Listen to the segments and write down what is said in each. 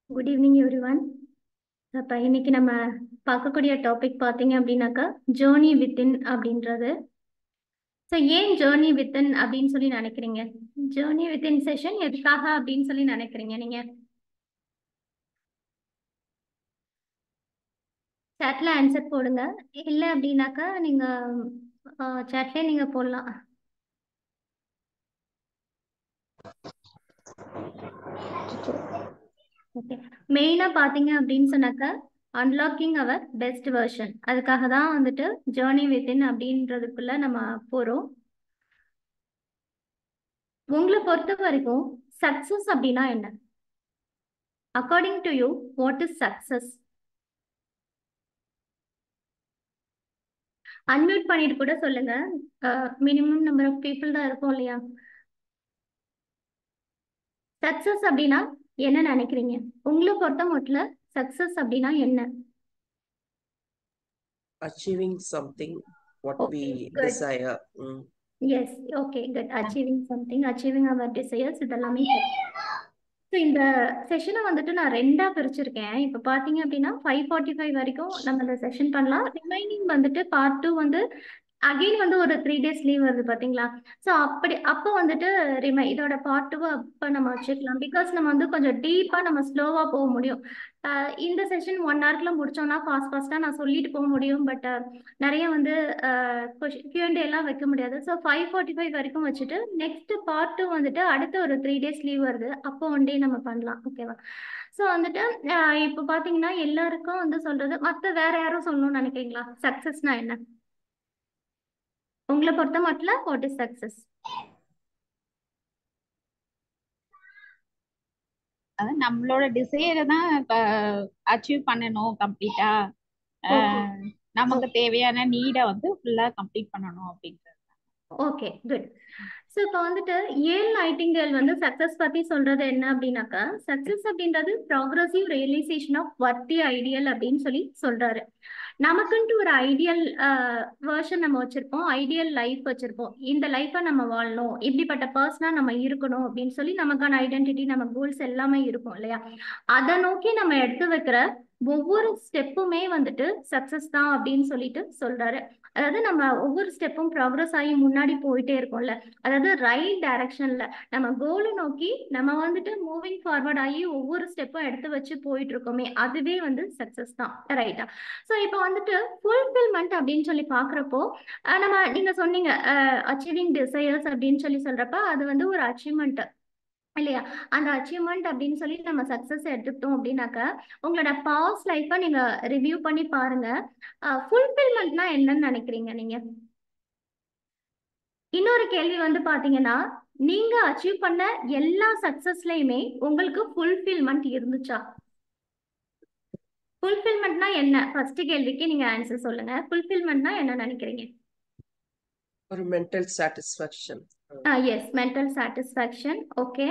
Good evening everyone அப்போ இன்னைக்கு நம்ம பார்க்கக்கூடிய டாபிக் பார்த்தீங்க அப்படின்னாக்கா ஜேர்னி வித்தின் அப்படின்றது ஸோ ஏன் ஜேர்னி வித்தின் அப்படின்னு சொல்லி நினைக்கிறீங்க ஜேர்னி வித்தின் செஷன் எதுக்காக அப்படின்னு சொல்லி நினைக்கிறீங்க நீங்க சேட்ல ஆன்சர் போடுங்க இல்லை அப்படின்னாக்கா நீங்க சேட்லேயே நீங்க போடலாம் ஓகே மெயினாக பார்த்தீங்க அப்படின்னு சொன்னாக்கா அன்லாக்கிங் அவர் பெஸ்ட் வெர்ஷன் அதுக்காக தான் வந்துட்டு ஜேர்னி வித்தின் அப்படின்றதுக்குள்ள நம்ம போகிறோம் உங்களை பொறுத்த வரைக்கும் சக்ஸஸ் அப்படின்னா என்ன according to you what is success unmute பண்ணிட்டு கூட சொல்லுங்க மினிமம் நம்பர் ஆஃப் பீப்புள் தான் இருக்கும் இல்லையா சக்ஸஸ் அப்படின்னா என்ன நினைக்கிறீங்க உங்களை பொறுத்த மட்டும் சக்சஸ் அப்படின்னா என்ன achieving something what Okay, we good. desire mm. Yes okay good achieving something achieving our desires இதெல்லாமே ஸோ இந்த செஷனை வந்துட்டு நான் ரெண்டா பிரிச்சிருக்கேன் இப்போ பார்த்தீங்க அப்படின்னா ஃபைவ் ஃபார்ட்டி ஃபைவ் வரைக்கும் நம்ம இந்த செஷன் பண்ணலாம் ரிமைனிங் வந்துட்டு பார்ட் டூ வந்து அகெயின் வந்து ஒரு த்ரீ டேஸ் லீவ் வருது பார்த்தீங்களா ஸோ அப்படி அப்போ வந்துட்டு ரிமை இதோட பார்ட் டூ அப்போ நம்ம வச்சுக்கலாம் பிகாஸ் நம்ம வந்து கொஞ்சம் டீப்பாக நம்ம ஸ்லோவாக போக முடியும் அஹ் இந்த செஷன் ஒன் ஹவர்க்குள்ள முடிச்சோம்னா ஃபாஸ்ட் ஃபாஸ்ட்டாக நான் சொல்லிட்டு போக முடியும் பட் நிறைய வந்து கியூஎன்டே எல்லாம் வைக்க முடியாது ஸோ ஃபைவ் ஃபார்ட்டி ஃபைவ் வரைக்கும் வச்சுட்டு நெக்ஸ்ட் பார்ட் டூ வந்துட்டு அடுத்த ஒரு த்ரீ டேஸ் லீவ் வருது அப்போ ஒன் டே நம்ம பண்ணலாம் ஓகேவா ஸோ வந்துட்டு அஹ் இப்போ பார்த்தீங்கன்னா எல்லாருக்கும் வந்து சொல்றது மற்ற வேற யாரும் சொல்லணும்னு நினைக்கிறீங்களா சக்ஸஸ்னா என்ன உங்களை பொறுத்த மட்டும் வாட் இஸ் சக்ஸஸ் அது நம்மளோட டிசைரை தான் அச்சீவ் பண்ணணும் கம்ப்ளீட்டா நமக்கு தேவையான நீடை வந்து ஃபுல்லா கம்ப்ளீட் பண்ணணும் அப்படின்றது ஓகே குட் ஸோ இப்போ வந்துட்டு ஏல் நைட்டிங்கேல் வந்து சக்ஸஸ் பற்றி சொல்றது என்ன அப்படின்னாக்கா சக்ஸஸ் அப்படின்றது progressive realization of worthy ideal அப்படின்னு சொல்லி சொல்றாரு நமக்குன்ட்டு ஒரு ஐடியல் வேர்ஷன் நம்ம வச்சிருப்போம் ஐடியல் லைஃப் வச்சிருப்போம் இந்த லைஃப்பை நம்ம வாழணும் இப்படிப்பட்ட பர்சனா நம்ம இருக்கணும் அப்படின்னு சொல்லி நமக்கான ஐடென்டிட்டி நம்ம கோல்ஸ் எல்லாமே இருக்கும் இல்லையா அதை நோக்கி நம்ம எடுத்து வைக்கிற ஒவ்வொரு ஸ்டெப்புமே வந்துட்டு சக்சஸ் தான் அப்படின்னு சொல்லிட்டு சொல்றாரு அதாவது நம்ம ஒவ்வொரு ஸ்டெப்பும் ப்ராக்ரஸ் ஆகி முன்னாடி போயிட்டே இருக்கோம்ல அதாவது ரைட் டைரக்ஷன்ல நம்ம கோலை நோக்கி நம்ம வந்துட்டு மூவிங் ஃபார்வர்ட் ஆகி ஒவ்வொரு ஸ்டெப்பும் எடுத்து வச்சு போயிட்டு இருக்கோமே அதுவே வந்து சக்சஸ் தான் ரைட்டா ஸோ இப்போ வந்துட்டு ஃபுல்ஃபில்மெண்ட் அப்படின்னு சொல்லி பார்க்குறப்போ நம்ம நீங்க சொன்னீங்க அச்சீவிங் டிசையர்ஸ் அப்படின்னு சொல்லி சொல்றப்ப அது வந்து ஒரு அச்சீவ்மெண்ட் இல்லையா அந்த அச்சீவ்மெண்ட் அப்படின்னு சொல்லி நம்ம சக்சஸ் எடுத்துக்கிட்டோம் அப்படின்னாக்க உங்களோட பாஸ்ட் லைஃப்பை நீங்க ரிவ்யூ பண்ணி பாருங்க ஃபுல்ஃபில்மெண்ட்னா என்னன்னு நினைக்கிறீங்க நீங்க இன்னொரு கேள்வி வந்து பாத்தீங்கன்னா நீங்க அச்சீவ் பண்ண எல்லா சக்சஸ்லயுமே உங்களுக்கு ஃபுல்ஃபில்மெண்ட் இருந்துச்சா ஃபுல்ஃபில்மெண்ட்னா என்ன ஃபர்ஸ்ட் கேள்விக்கு நீங்க ஆன்சர் சொல்லுங்க ஃபுல்ஃபில்மெண்ட்னா என்ன நினைக்கிறீங்க ஒரு mental satisfaction yes mental satisfaction okay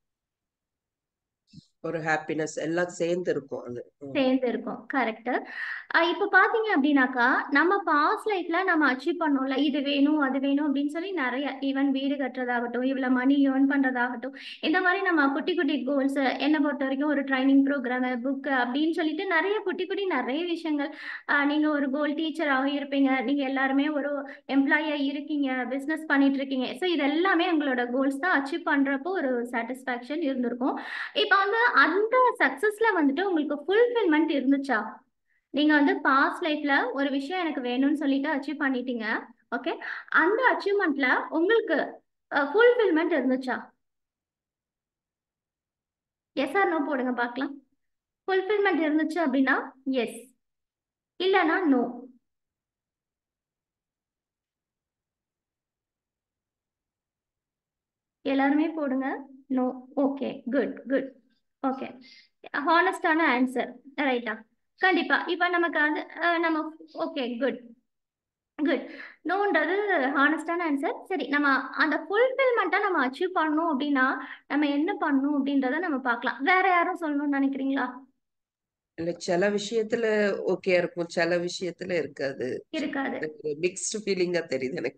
ஒரு ஹாப்பினஸ் எல்லாம் சேர்ந்து இருக்கும் அது ம். சேர்ந்து இருக்கும் கரெக்ட் இப்போ பாத்தீங்க அப்படின்னாக்கா நம்ம பாஸ்ட் லைஃப்ல நம்ம அச்சீவ் பண்ணோம்ல இது வேணும் அது வேணும் அப்படின்னு சொல்லி நிறைய ஈவன் வீடு கட்டுறதாகட்டும் இவ்வளவு மணி ஏர்ன் பண்றதாகட்டும் இந்த மாதிரி நம்ம குட்டி குட்டி கோல்ஸ் என்னை பொறுத்த வரைக்கும் ஒரு ட்ரைனிங் ப்ரோக்ராம் புக் அப்படின்னு சொல்லிட்டு நிறைய குட்டி குட்டி நிறைய விஷயங்கள் ஆஹ் நீங்க ஒரு கோல் டீச்சராக இருப்பீங்க நீங்க எல்லாருமே ஒரு எம்ப்ளாயியா இருக்கீங்க பிசினஸ் பண்ணிட்டு இருக்கீங்க ஸோ இது எல்லாமே உங்களோட கோல்ஸ் தான் அச்சீவ் பண்றப்போ ஒரு சாட்டிஸ்ஃபேக்ஷன் இருந்திருக்கும் இப்போ வந்து அந்த சக்சஸ்ல வந்துட்டு உங்களுக்கு ஃபுல்ஃபில்மெண்ட் இருந்துச்சா நீங்க வந்து பாஸ்ட் லைஃப்ல ஒரு விஷயம் எனக்கு வேணும்னு சொல்லிட்டு அச்சீவ் பண்ணிட்டீங்க ஓகே அந்த அச்சீவ்மெண்ட்ல உங்களுக்கு ஃபுல்ஃபில்மெண்ட் இருந்துச்சா எஸ் ஆர் நோ போடுங்க பார்க்கலாம் ஃபுல்ஃபில்மெண்ட் இருந்துச்சு அப்படின்னா எஸ் இல்லைன்னா நோ எல்லாருமே போடுங்க no okay good good okay ஹானஸ்டான ஆன்சர் ரைட்டா கண்டிப்பா இப்போ நமக்கு அது அஹ், நம்ம ஓகே குட் குட் நோன்றது ஹானஸ்டான ஆன்சர் சரி நம்ம அந்த ஃபுல்ஃபில்மெண்ட்டை நம்ம அச்சீவ் பண்ணணும் அப்படின்னா நம்ம என்ன பண்ணணும் அப்படின்றத நம்ம பார்க்கலாம் வேற யாரும் சொல்லணும்னு நினைக்கிறீங்களா இல்ல சில விஷயத்துல ஓகே இருக்கும் சில விஷயத்துல இருக்காது இருக்காது மிக்ஸ்டு ஃபீலிங்கா தெரியுது எனக்கு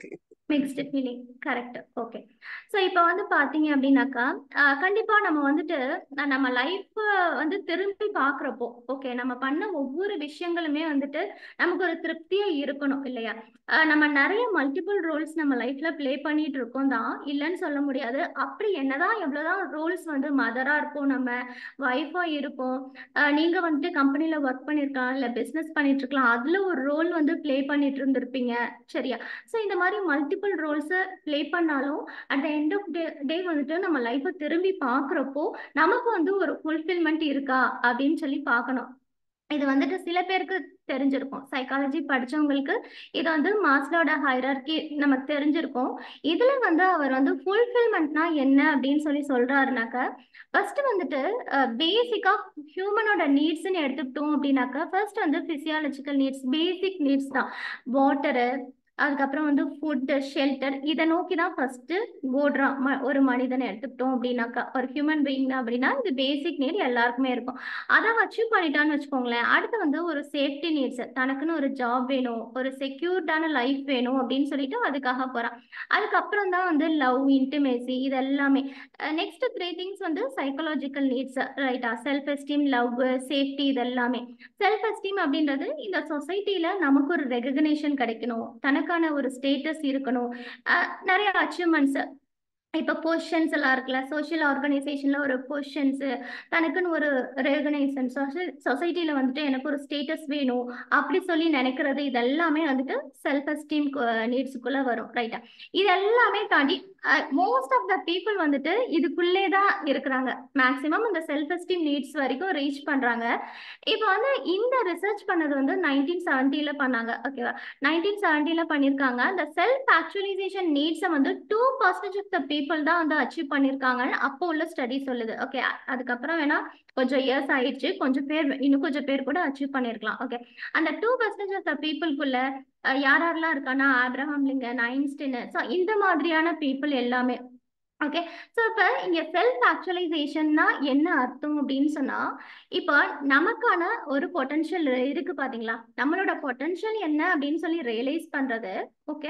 mixed feeling correct okay so இப்போ வந்து பார்த்தீங்க அப்படின்னாக்கா ஆஹ் கண்டிப்பா நம்ம வந்துட்டு ந- நம்ம லைஃப் வந்து திரும்பி பார்க்குறப்போ ஓகே நம்ம பண்ண ஒவ்வொரு விஷயங்களுமே வந்துட்டு நமக்கு ஒரு திருப்தியா இருக்கணும் இல்லையா ஆஹ் நம்ம நிறைய மல்டிபிள் ரோல்ஸ் நம்ம லைஃப்ல ப்ளே பண்ணிட்டு இருக்கோம் தான் இல்லைன்னு சொல்ல முடியாது அப்படி என்னதான் எவ்வளவுதான் ரோல்ஸ் வந்து மதரா இருப்போம் நம்ம ஒய்ஃபா இருப்போம் ஆஹ் நீங்க வந்துட்டு கம்பெனில ஒர்க் பண்ணிருக்கலாம் இல்ல பிசினஸ் பண்ணிட்டு இருக்கலாம் அதுல ஒரு ரோல் வந்து ப்ளே பண்ணிட்டு இருந்திருப்பீங்க சரியா ஸோ இந்த மாதிரி மல்டிபிள் ரோல்ஸை ப்ளே பண்ணாலும் at the end of day day வந்துட்டு நம்ம லைஃப்பை திரும்பி பார்க்குறப்போ நமக்கு வந்து ஒரு ஃபுல்ஃபில்மெண்ட் இருக்கா அப்படின்னு சொல்லி பார்க்கணும் இது வந்துட்டு சில பேருக்கு தெரிஞ்சிருக்கும் சைக்காலஜி படிச்சவங்களுக்கு இது வந்து மாஸ்லோட ஹைரார்கி நமக்கு தெரிஞ்சிருக்கும் இதுல வந்து அவர் வந்து ஃபுல்ஃபில்மெண்ட்னா என்ன அப்படின்னு சொல்லி சொல்றாருனாக்க ஃபர்ஸ்ட் வந்துட்டு பேசிக்கா ஹியூமனோட நீட்ஸ்ன்னு எடுத்துக்கிட்டோம் அப்படின்னாக்கா ஃபர்ஸ்ட் வந்து பிசியாலஜிக்கல் நீட்ஸ் பேசிக் நீட்ஸ் தான் வாட்டரு அதுக்கப்புறம் வந்து ஃபுட்டு ஷெல்டர் இதை நோக்கி தான் ஃபர்ஸ்ட் ஓடுறான் ம ஒரு மனிதனை எடுத்துக்கிட்டோம் அப்படின்னாக்கா ஒரு ஹியூமன் பீயிங் அப்படின்னா இது பேசிக் நீட் எல்லாருக்குமே இருக்கும் அதை அச்சீவ் பண்ணிட்டான்னு வச்சுக்கோங்களேன் அடுத்து வந்து ஒரு சேஃப்டி நீட்ஸ் தனக்குன்னு ஒரு ஜாப் வேணும் ஒரு செக்யூர்டான லைஃப் வேணும் அப்படின்னு சொல்லிட்டு அதுக்காக போறான் அதுக்கப்புறம் தான் வந்து லவ் இன்டிமேசி இது எல்லாமே நெக்ஸ்ட் த்ரீ திங்ஸ் வந்து சைக்கலாஜிக்கல் நீட்ஸ் ரைட்டா செல்ஃப் எஸ்டீம் லவ் சேஃப்டி இது எல்லாமே செல்ஃப் எஸ்டீம் அப்படின்றது இந்த சொசைட்டில நமக்கு ஒரு ரெகக்னேஷன் கிடைக்கணும் தனக்கான ஒரு ஸ்டேட்டஸ் இருக்கணும் அஹ் நிறைய அச்சீவ்மெண்ட்ஸ் இப்போ பொசிஷன்ஸ் எல்லாம் இருக்குல்ல சோஷியல் ஆர்கனைசேஷன்ல ஒரு பொசிஷன்ஸ் தனக்குன்னு ஒரு ரெகனைசன் சொசைட்டில வந்துட்டு எனக்கு ஒரு ஸ்டேட்டஸ் வேணும் அப்படி சொல்லி நினைக்கிறது இது எல்லாமே வந்துட்டு செல்ஃப் எஸ்டீம் நீட்ஸுக்குள்ள வரும் ரைட்டா இது எல்லாமே தாண்டி மோஸ்ட் ஆஃப் த பீப்புள் வந்துட்டு இதுக்குள்ளே தான் இருக்கிறாங்க மேக்ஸிமம் இந்த செல்ஃப் எஸ்டீம் நீட்ஸ் வரைக்கும் ரீச் பண்றாங்க இப்போ வந்து இந்த ரிசர்ச் பண்ணது வந்து நைன்டீன் செவன்ட்டில பண்ணாங்க ஓகேவா நைன்டீன் செவன்ட்டில பண்ணியிருக்காங்க இந்த செல்ஃப் ஆக்சுவலைசேஷன் நீட்ஸை வந்து two percentage of the people தான் வந்து அச்சீவ் பண்ணியிருக்காங்கன்னு அப்போ உள்ள ஸ்டடி சொல்லுது ஓகே அதுக்கப்புறம் வேணா கொஞ்சம் இயர்ஸ் ஆயிடுச்சு கொஞ்சம் பேர் இன்னும் கொஞ்சம் பேர் கூட அச்சீவ் பண்ணியிருக்கலாம் ஓகே அந்த டூ பர்சன்டேஜ் ஆஃப் த பீப்புளுக்குள்ள யார் யாரெல்லாம் இருக்கான்னா ஆப்ரஹாம் லிங்கன் ஐன்ஸ்டின் ஸோ இந்த மாதிரியான பீப்புள் எல்லாமே ஓகே ஸோ இப்போ இங்கே செல்ஃப் ஆக்சுவலைசேஷன்னா என்ன அர்த்தம் அப்படின்னு சொன்னா இப்போ நமக்கான ஒரு பொட்டன்ஷியல் இருக்கு பாத்தீங்களா நம்மளோட பொட்டன்ஷியல் என்ன அப்படின்னு சொல்லி ரியலைஸ் பண்றது ஓகே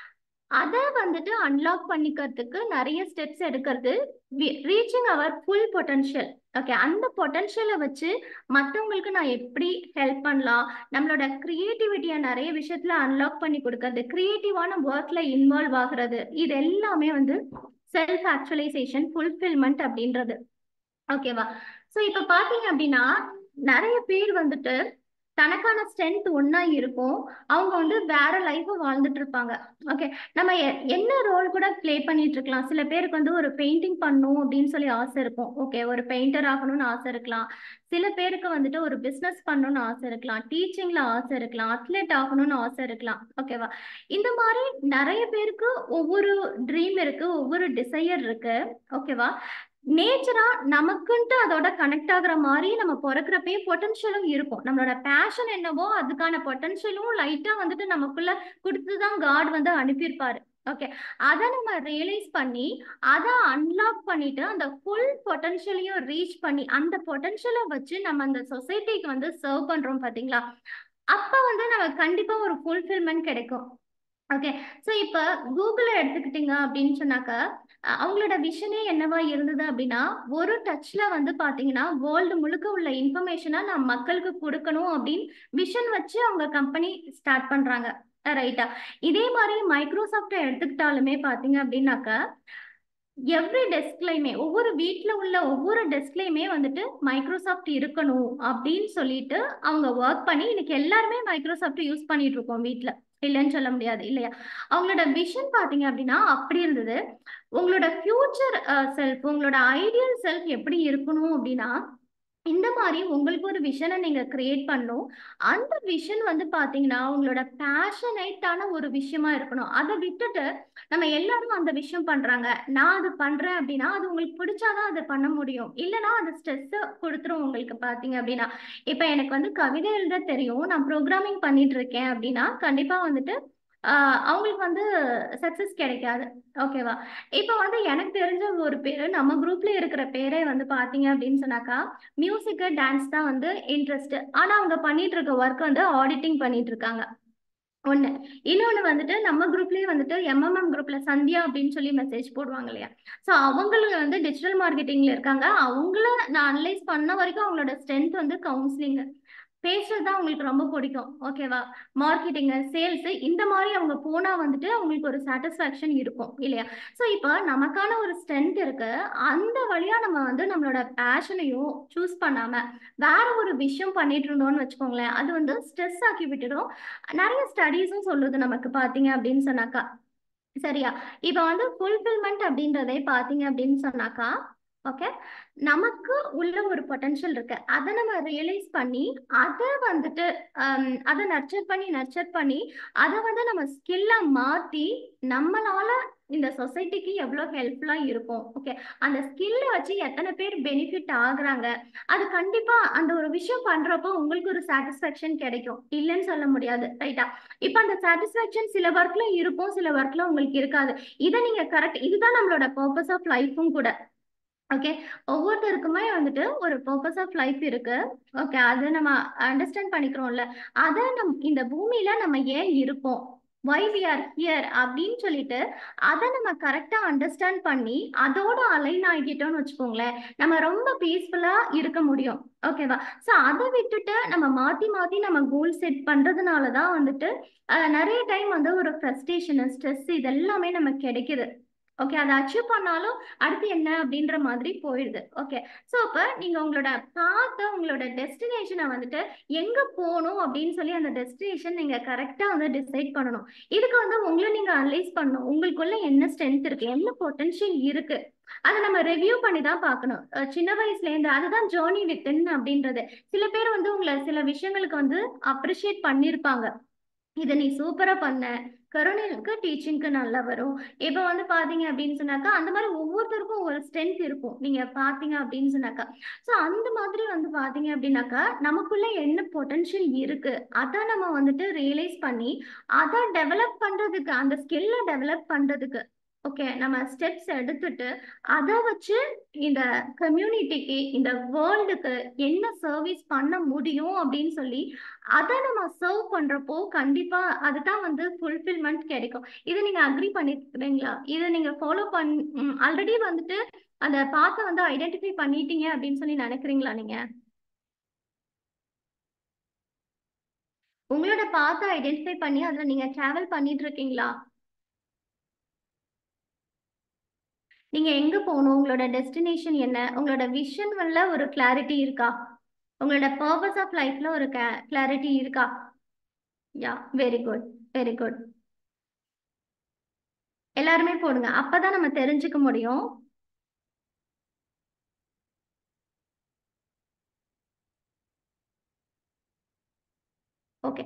அதை வந்துட்டு அன்லாக் பண்ணிக்கிறதுக்கு நிறைய ஸ்டெப்ஸ் எடுக்கிறது reaching our full potential okay அந்த பொட்டன்ஷியலை வச்சு மற்றவங்களுக்கு நான் எப்படி ஹெல்ப் பண்ணலாம் நம்மளோட கிரியேட்டிவிட்டியை நிறைய விஷயத்துல அன்லாக் பண்ணி கொடுக்கறது கிரியேட்டிவான ஒர்க்ல இன்வால்வ் ஆகுறது இது எல்லாமே வந்து செல்ஃப் ஆக்சுவலைசேஷன் ஃபுல்ஃபில்மெண்ட் அப்படின்றது ஓகேவா ஸோ இப்போ பார்த்தீங்க அப்படின்னா நிறைய பேர் வந்துட்டு தனக்கான ஸ்ட்ரென்த் ஒன்றா இருக்கும் அவங்க வந்து வேற லைஃப்பை வாழ்ந்துட்டு இருப்பாங்க ஓகே நம்ம எ- என்ன ரோல் கூட ப்ளே பண்ணிட்டு இருக்கலாம் சில பேருக்கு வந்து ஒரு பெயிண்டிங் பண்ணணும் அப்படின்னு சொல்லி ஆசை இருக்கும் ஓகே ஒரு பெயிண்டர் ஆகணும்னு ஆசை இருக்கலாம் சில பேருக்கு வந்துட்டு ஒரு பிஸ்னஸ் பண்ணணும்னு ஆசை இருக்கலாம் டீச்சிங்ல ஆசை இருக்கலாம் அத்லெட் ஆகணும்னு ஆசை இருக்கலாம் ஓகேவா இந்த மாதிரி நிறைய பேருக்கு ஒவ்வொரு ட்ரீம் இருக்கு ஒவ்வொரு டிசையர் இருக்கு ஓகேவா நேச்சரா நமக்குன்ட்டு அதோட கனெக்ட் ஆகுற மாதிரி நம்ம பிறக்கிறப்பயே பொட்டன்ஷியலும் இருக்கும் நம்மளோட பேஷன் என்னவோ அதுக்கான பொட்டன்ஷியலும் லைட்டா வந்துட்டு நமக்குள்ள கொடுத்துதான் காட் வந்து அனுப்பியிருப்பாரு ஓகே அதை நம்ம ரியலைஸ் பண்ணி அதை அன்லாக் பண்ணிட்டு அந்த ஃபுல் பொட்டன்ஷியலையும் ரீச் பண்ணி அந்த பொட்டன்ஷியலை வச்சு நம்ம அந்த சொசைட்டிக்கு வந்து சர்வ் பண்றோம் பாத்தீங்களா அப்ப வந்து நமக்கு கண்டிப்பா ஒரு ஃபுல்ஃபில்மெண்ட் கிடைக்கும் ஓகே ஸோ இப்போ கூகுளை எடுத்துக்கிட்டீங்க அப்படின்னு சொன்னாக்க அஹ் அவங்களோட விஷனே என்னவா இருந்தது அப்படின்னா ஒரு டச்ல வந்து பாத்தீங்கன்னா வேர்ல்டு முழுக்க உள்ள இன்ஃபர்மேஷனை நான் மக்களுக்கு கொடுக்கணும் அப்படின்னு விஷன் வச்சு அவங்க கம்பெனி ஸ்டார்ட் பண்றாங்க ரைட்டா இதே மாதிரி மைக்ரோசாஃப்டை எடுத்துக்கிட்டாலுமே பாத்தீங்க அப்படின்னாக்க எவ்ரி டெஸ்க்லையுமே ஒவ்வொரு வீட்டில் உள்ள ஒவ்வொரு டெஸ்க்லையுமே வந்துட்டு மைக்ரோசாஃப்ட் இருக்கணும் அப்படின்னு சொல்லிட்டு அவங்க ஒர்க் பண்ணி இன்னைக்கு எல்லாருமே மைக்ரோசாஃப்ட் யூஸ் பண்ணிட்டு இருக்கோம் வீட்டில் இல்லைன்னு சொல்ல முடியாது இல்லையா அவங்களோட விஷன் பார்த்தீங்க அப்படின்னா அப்படி இருந்தது உங்களோட ஃபியூச்சர் செல்ஃப் உங்களோட ஐடியல் செல்ஃப் எப்படி இருக்கணும் அப்படின்னா இந்த மாதிரி உங்களுக்கு ஒரு விஷனை நீங்க கிரியேட் பண்ணும் அந்த விஷன் வந்து பாத்தீங்கன்னா உங்களோட பேஷனேட்டான ஒரு விஷயமா இருக்கணும் அதை விட்டுட்டு நம்ம எல்லாரும் அந்த விஷயம் பண்றாங்க நான் அது பண்றேன் அப்படின்னா அது உங்களுக்கு பிடிச்சாதான் அதை பண்ண முடியும் இல்லைன்னா அது ஸ்ட்ரெஸ் கொடுத்துரும் உங்களுக்கு பாத்தீங்க அப்படின்னா இப்ப எனக்கு வந்து கவிதை எழுத தெரியும் நான் ப்ரோக்ராமிங் பண்ணிட்டு இருக்கேன் அப்படின்னா கண்டிப்பா வந்துட்டு ஆஹ் அவங்களுக்கு வந்து சக்சஸ் கிடைக்காது ஓகேவா இப்போ வந்து எனக்கு தெரிஞ்ச ஒரு பேரு நம்ம குரூப்ல இருக்கிற பேரே வந்து பாத்தீங்க அப்படின்னு சொன்னாக்கா மியூசிக்கு டான்ஸ் தான் வந்து இன்ட்ரெஸ்ட் ஆனா அவங்க பண்ணிட்டு இருக்க ஒர்க் வந்து ஆடிட்டிங் பண்ணிட்டு இருக்காங்க ஒண்ணு இன்னொன்னு வந்துட்டு நம்ம குரூப்லயே வந்துட்டு எம்எம்எம் குரூப்ல சந்தியா அப்படின்னு சொல்லி மெசேஜ் போடுவாங்க இல்லையா ஸோ அவங்களுக்கு வந்து டிஜிட்டல் மார்க்கெட்டிங்ல இருக்காங்க அவங்கள நான் அனலைஸ் பண்ண வரைக்கும் அவங்களோட ஸ்ட்ரென்த் வந்து கவுன்சிலிங் பேசுறது தான் அவங்களுக்கு ரொம்ப பிடிக்கும் ஓகேவா மார்க்கெட்டிங் சேல்ஸ் இந்த மாதிரி அவங்க போனா வந்துட்டு அவங்களுக்கு ஒரு சாட்டிஸ்ஃபேக்ஷன் இருக்கும் இல்லையா ஸோ இப்போ நமக்கான ஒரு ஸ்ட்ரென்த் இருக்கு அந்த வழியா நம்ம வந்து நம்மளோட பேஷனையும் சூஸ் பண்ணாம வேற ஒரு விஷயம் பண்ணிட்டு இருந்தோம்னு வச்சுக்கோங்களேன் அது வந்து ஸ்ட்ரெஸ் ஆக்கி விட்டுடும் நிறைய ஸ்டடீஸும் சொல்லுது நமக்கு பாத்தீங்க அப்படின்னு சொன்னாக்கா சரியா இப்போ வந்து ஃபுல்ஃபில்மெண்ட் அப்படின்றதே பாத்தீங்க அப்படின்னு சொன்னாக்கா ஓகே நமக்கு உள்ள ஒரு பொட்டன்ஷியல் இருக்கு அதை நம்ம ரியலைஸ் பண்ணி அதை வந்துட்டு ஹம், அதை நர்ச்சர் பண்ணி நர்ச்சர் பண்ணி அதை வந்து நம்ம ஸ்கில்லா மாத்தி நம்மளால இந்த சொசைட்டிக்கு எவ்வளோ ஹெல்ப்ஃபுல்லா இருக்கும் ஓகே அந்த ஸ்கில்லை வச்சு எத்தனை பேர் பெனிஃபிட் ஆகுறாங்க அது கண்டிப்பா அந்த ஒரு விஷயம் பண்றப்போ உங்களுக்கு ஒரு சாட்டிஸ்ஃபேக்ஷன் கிடைக்கும் இல்லைன்னு சொல்ல முடியாது ரைட்டா இப்போ அந்த சாட்டிஸ்ஃபேக்ஷன் சில ஒர்க்ல இருக்கும் சில ஒர்க்ல உங்களுக்கு இருக்காது இதை நீங்க கரெக்ட் இதுதான் நம்மளோட பர்பஸ் ஆஃப் லைஃபும் கூட ஓகே ஒவ்வொருத்தருக்குமே வந்துட்டு ஒரு பர்பஸ் ஆஃப் லைஃப் இருக்கு ஓகே அதை நம்ம அண்டர்ஸ்டாண்ட் பண்ணிக்கிறோம்ல அதை நம் இந்த பூமியில நம்ம ஏன் இருக்கோம் வை வி ஆர் ஹியர் அப்படின்னு சொல்லிட்டு அதை நம்ம கரெக்டா அண்டர்ஸ்டாண்ட் பண்ணி அதோட அலைன் ஆகிட்டோம்னு வச்சுக்கோங்களேன் நம்ம ரொம்ப பீஸ்ஃபுல்லா இருக்க முடியும் ஓகேவா ஸோ அதை விட்டுட்டு நம்ம மாத்தி மாத்தி நம்ம கோல் செட் பண்றதுனால தான் வந்துட்டு அஹ், நிறைய டைம் வந்து ஒரு ஃப்ரஸ்ட்ரேஷன் ஸ்ட்ரெஸ் இதெல்லாமே நமக்கு கிடைக்குது ஓகே அதை அச்சீவ் பண்ணாலும் அடுத்து என்ன அப்படின்ற மாதிரி போயிடுது ஓகே ஸோ இப்போ நீங்கள் உங்களோட பார்த்து உங்களோட டெஸ்டினேஷனை வந்துட்டு எங்கே போகணும் அப்படின்னு சொல்லி அந்த டெஸ்டினேஷன் நீங்கள் கரெக்டாக வந்து டிசைட் பண்ணணும் இதுக்கு வந்து உங்களை நீங்கள் அனலைஸ் பண்ணணும் உங்களுக்குள்ள என்ன ஸ்ட்ரென்த் இருக்கு என்ன பொட்டன்ஷியல் இருக்கு அதை நம்ம ரிவ்யூ பண்ணி தான் பார்க்கணும் அஹ் சின்ன வயசுலேருந்து அதுதான் ஜேர்னி வித்தின் அப்படின்றது சில பேர் வந்து உங்களை சில விஷயங்களுக்கு வந்து அப்ரிஷியேட் பண்ணியிருப்பாங்க இதை நீ சூப்பரா பண்ண கருணைக்கு டீச்சிங்க்கு நல்லா வரும் இப்போ வந்து பாத்தீங்க அப்படின்னு சொன்னாக்கா அந்த மாதிரி ஒவ்வொருத்தருக்கும் ஒரு ஸ்ட்ரென்த் இருக்கும் நீங்க பாத்தீங்க அப்படின்னு சொன்னாக்கா ஸோ அந்த மாதிரி வந்து பாத்தீங்க அப்படின்னாக்கா நமக்குள்ள என்ன பொட்டன்ஷியல் இருக்கு அதை நம்ம வந்துட்டு ரியலைஸ் பண்ணி அதை டெவலப் பண்றதுக்கு அந்த ஸ்கில்லை டெவலப் பண்றதுக்கு ஓகே நம்ம ஸ்டெப்ஸ் எடுத்துட்டு அதை வச்சு இந்த கம்யூனிட்டிக்கு இந்த வேர்ல்டுக்கு என்ன சர்வீஸ் பண்ண முடியும் அப்படின்னு சொல்லி அதை நம்ம சர்வ் பண்றப்போ கண்டிப்பா அதுதான் வந்து ஃபுல்ஃபில்மெண்ட் கிடைக்கும் இதை நீங்க அக்ரி பண்ணிருக்கிறீங்களா இதை நீங்க ஃபாலோ பண் ஆல்ரெடி வந்துட்டு அந்த பாத்தை வந்து ஐடென்டிஃபை பண்ணிட்டீங்க அப்படின்னு சொல்லி நினைக்கிறீங்களா நீங்க உங்களோட பாத்தை ஐடென்டிஃபை பண்ணி அதுல நீங்க டிராவல் பண்ணிட்டு இருக்கீங்களா நீங்க எங்க போகணும் உங்களோட டெஸ்டினேஷன் என்ன உங்களோட விஷன் உள்ள ஒரு கிளாரிட்டி இருக்கா உங்களோட பர்பஸ் ஆஃப் லைஃப்ல ஒரு கிளாரிட்டி இருக்கா yeah very good very good எல்லாருமே போடுங்க அப்பதான் நம்ம தெரிஞ்சுக்க முடியும் ஓகே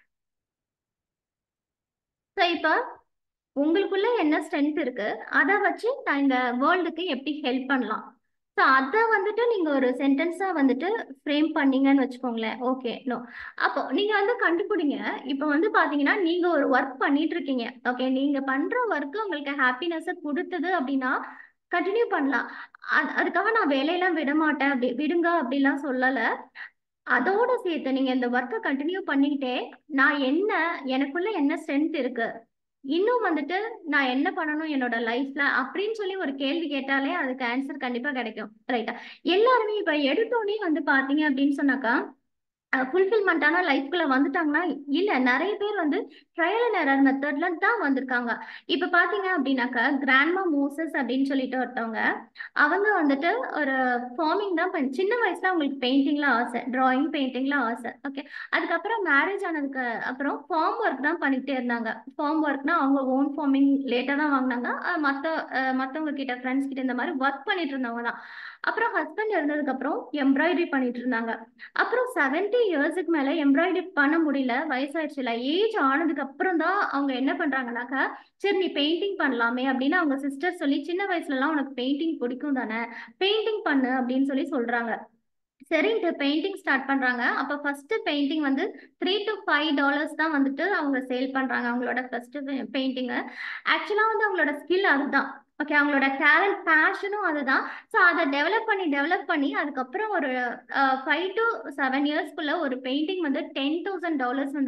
ஸோ இப்போ உங்களுக்குள்ள என்ன ஸ்ட்ரென்த் இருக்கு அதை வச்சு நான் இந்த வேர்ல்டுக்கு எப்படி ஹெல்ப் பண்ணலாம் ஸோ அதை வந்துட்டு நீங்க ஒரு சென்டென்ஸா வந்துட்டு ஃப்ரேம் பண்ணீங்கன்னு வச்சுக்கோங்களேன் ஓகே நோ அப்போ நீங்க வந்து கண்டுபிடிங்க இப்போ வந்து பாத்தீங்கன்னா நீங்க ஒரு ஒர்க் பண்ணிட்டு இருக்கீங்க ஓகே நீங்க பண்ற ஒர்க் உங்களுக்கு ஹாப்பினஸ் கொடுத்தது அப்படின்னா கண்டினியூ பண்ணலாம் அது- அதுக்காக நான் வேலையெல்லாம் விட மாட்டேன் அப்படி விடுங்க அப்படிலாம் சொல்லல அதோட சேர்த்து நீங்க இந்த ஒர்க்கை கண்டினியூ பண்ணிக்கிட்டே நான் என்ன எனக்குள்ள என்ன ஸ்ட்ரென்த் இருக்கு இன்னும் வந்துட்டு நான் என்ன பண்ணணும் என்னோட லைஃப்ல அப்படின்னு சொல்லி ஒரு கேள்வி கேட்டாலே அதுக்கு ஆன்சர் கண்டிப்பா கிடைக்கும் ரைட்டா எல்லாருமே இப்ப எடுத்தோடனே வந்து பாத்தீங்க அப்படின்னு சொன்னாக்கா ஃபுல்ஃபில்மெண்டான லைஃப்குள்ள வந்துட்டாங்கன்னா இல்ல நிறைய பேர் வந்து ட்ரையல் அண்ட் எரர் மெத்தட்ல தான் வந்திருக்காங்க இப்ப பாத்தீங்க அப்படின்னாக்கா கிராண்ட்மா மோசஸ் அப்படின்னு சொல்லிட்டு ஒருத்தவங்க அவங்க வந்துட்டு ஒரு ஃபார்மிங் தான் பண்ணி சின்ன வயசுல அவங்களுக்கு பெயிண்டிங்ல ஆசை டிராயிங் பெயிண்டிங்ல ஆசை ஓகே அதுக்கப்புறம் மேரேஜ் ஆனதுக்கு அப்புறம் ஃபார்ம் ஒர்க் தான் பண்ணிட்டே இருந்தாங்க ஃபார்ம் ஒர்க்னா அவங்க ஓன் ஃபார்மிங் லேட்டா தான் வாங்கினாங்க அஹ் மத்த அஹ் மத்தவங்க கிட்ட ஃப்ரெண்ட்ஸ் கிட்ட இந்த மாதிரி ஒர்க் பண்ணிட்டு இருந்தவங்க தான் அப்புறம் ஹஸ்பண்ட் இருந்ததுக்கு அப்புறம் எம்ப்ராய்டரி பண்ணிட்டு இருந்தாங்க அப்புறம் செவன்டி இயர்ஸுக்கு மேல எம்ப்ராய்டரி பண்ண முடியல வயசாயிடுச்சுல ஏஜ் ஆனதுக்கு அப்புறம் தான் அவங்க என்ன பண்றாங்கனாக்கா சரி நீ பெயிண்டிங் பண்ணலாமே அப்படின்னு அவங்க சிஸ்டர் சொல்லி சின்ன வயசுல எல்லாம் உனக்கு பெயிண்டிங் பிடிக்கும் தானே பெயிண்டிங் பண்ணு அப்படின்னு சொல்லி சொல்றாங்க சரின்ட்டு பெயிண்டிங் ஸ்டார்ட் பண்றாங்க அப்ப ஃபர்ஸ்ட் பெயிண்டிங் வந்து த்ரீ டு ஃபைவ் டாலர்ஸ் தான் வந்துட்டு அவங்க சேல் பண்றாங்க அவங்களோட ஃபர்ஸ்ட் பெயிண்டிங் ஆக்சுவலா வந்து அவங்களோட ஸ்கில் அதுதான் ஓகே அவங்களோட டேலண்ட் பேஷனும் அதுதான் ஸோ அதை டெவலப் பண்ணி டெவலப் பண்ணி அதுக்கப்புறம் ஒரு ஃபைவ் டு செவன் இயர்ஸ்க்குள்ள ஒரு பெயிண்டிங் வந்து டென் தௌசண்ட் டாலர்ஸ் வந்து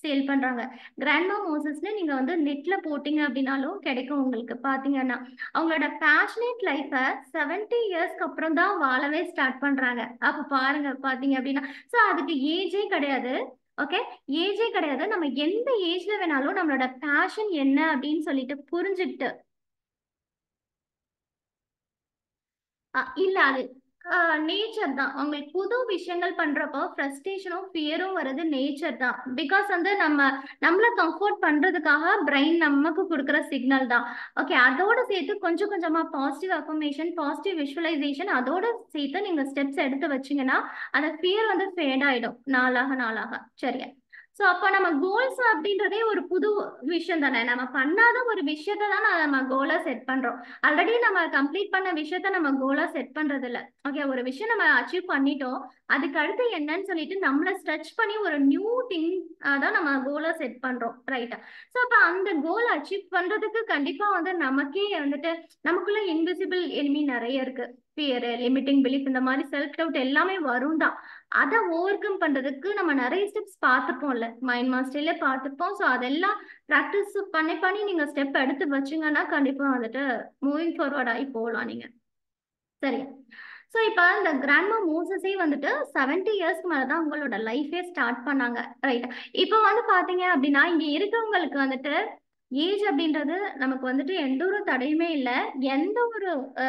சேல் பண்றாங்க கிராண்ட்மா மோசஸ்னு நீங்க வந்து நெட்ல போட்டீங்க அப்படின்னாலும் கிடைக்கும் உங்களுக்கு பாத்தீங்கன்னா அவங்களோட பேஷனேட் லைஃபை செவன்டி இயர்ஸ்க்கு அப்புறம் தான் வாழவே ஸ்டார்ட் பண்றாங்க அப்ப பாருங்க பாத்தீங்க அப்படின்னா ஸோ அதுக்கு ஏஜே கிடையாது ஓகே ஏஜே கிடையாது நம்ம எந்த ஏஜ்ல வேணாலும் நம்மளோட பேஷன் என்ன அப்படின்னு சொல்லிட்டு புரிஞ்சுக்கிட்டு அஹ் இல்ல அது நேச்சர் தான் அவங்களுக்கு புது விஷயங்கள் பண்றப்போ ஃப்ரஸ்ட்ரேஷனும் ஃபியரும் வர்றது நேச்சர் தான் பிகாஸ் வந்து நம்ம நம்மள கம்ஃபர்ட் பண்றதுக்காக பிரெயின் நமக்கு கொடுக்குற சிக்னல் தான் ஓகே அதோட சேர்த்து கொஞ்சம் கொஞ்சமா பாசிட்டிவ் அஃபர்மேஷன் பாசிட்டிவ் விஷுவலைசேஷன் அதோட சேர்த்து நீங்க ஸ்டெப்ஸ் எடுத்து வச்சீங்கன்னா அந்த ஃபியர் வந்து ஃபேட் ஆயிடும் நாளாக நாளாக சரியா ஸோ அப்போ நம்ம கோல்ஸ் அப்படின்றதே ஒரு புது விஷயம் தானே நம்ம பண்ணாத ஒரு விஷயத்த தான் நம்ம கோலா செட் பண்றோம் ஆல்ரெடி நம்ம கம்ப்ளீட் பண்ண விஷயத்த நம்ம கோலா செட் பண்றது இல்ல ஓகே ஒரு விஷயம் நம்ம அச்சீவ் பண்ணிட்டோம் அதுக்கு அடுத்து என்னன்னு சொல்லிட்டு நம்மள ஸ்ட்ரெச் பண்ணி ஒரு நியூ திங் தான் நம்ம கோலா செட் பண்றோம் ரைட்டா ஸோ அப்போ அந்த கோல் அச்சீவ் பண்றதுக்கு கண்டிப்பா வந்து நமக்கே வந்துட்டு நமக்குள்ள இன்விசிபிள் எனிமி நிறைய இருக்கு ஃபியர் லிமிட்டிங் பிலீஃப் இந்த மாதிரி செல்ஃப் டவுட் எல்லாமே வரும் தான் அதை ஓவர் கம் பண்றதுக்கு நம்ம நிறைய ஸ்டெப்ஸ் பார்த்துப்போம்ல மைண்ட் மாஸ்டர்ல பார்த்துப்போம் ஸோ அதெல்லாம் ப்ராக்டிஸ் பண்ணி பண்ணி நீங்க ஸ்டெப் எடுத்து வச்சீங்கன்னா கண்டிப்பா வந்துட்டு மூவிங் ஃபார்வர்ட் ஆகி போகலாம் நீங்க சரி ஸோ இப்போ இந்த கிராண்ட்மா மோசஸே வந்துட்டு செவன்டி இயர்ஸ்க்கு மேலே தான் உங்களோட லைஃபே ஸ்டார்ட் பண்ணாங்க ரைட் இப்போ வந்து பார்த்தீங்க அப்படின்னா இங்கே இருக்கவங்களுக்கு வந்துட்டு ஏஜ் அப்படின்றது நமக்கு வந்துட்டு எந்த ஒரு தடையுமே இல்லை எந்த ஒரு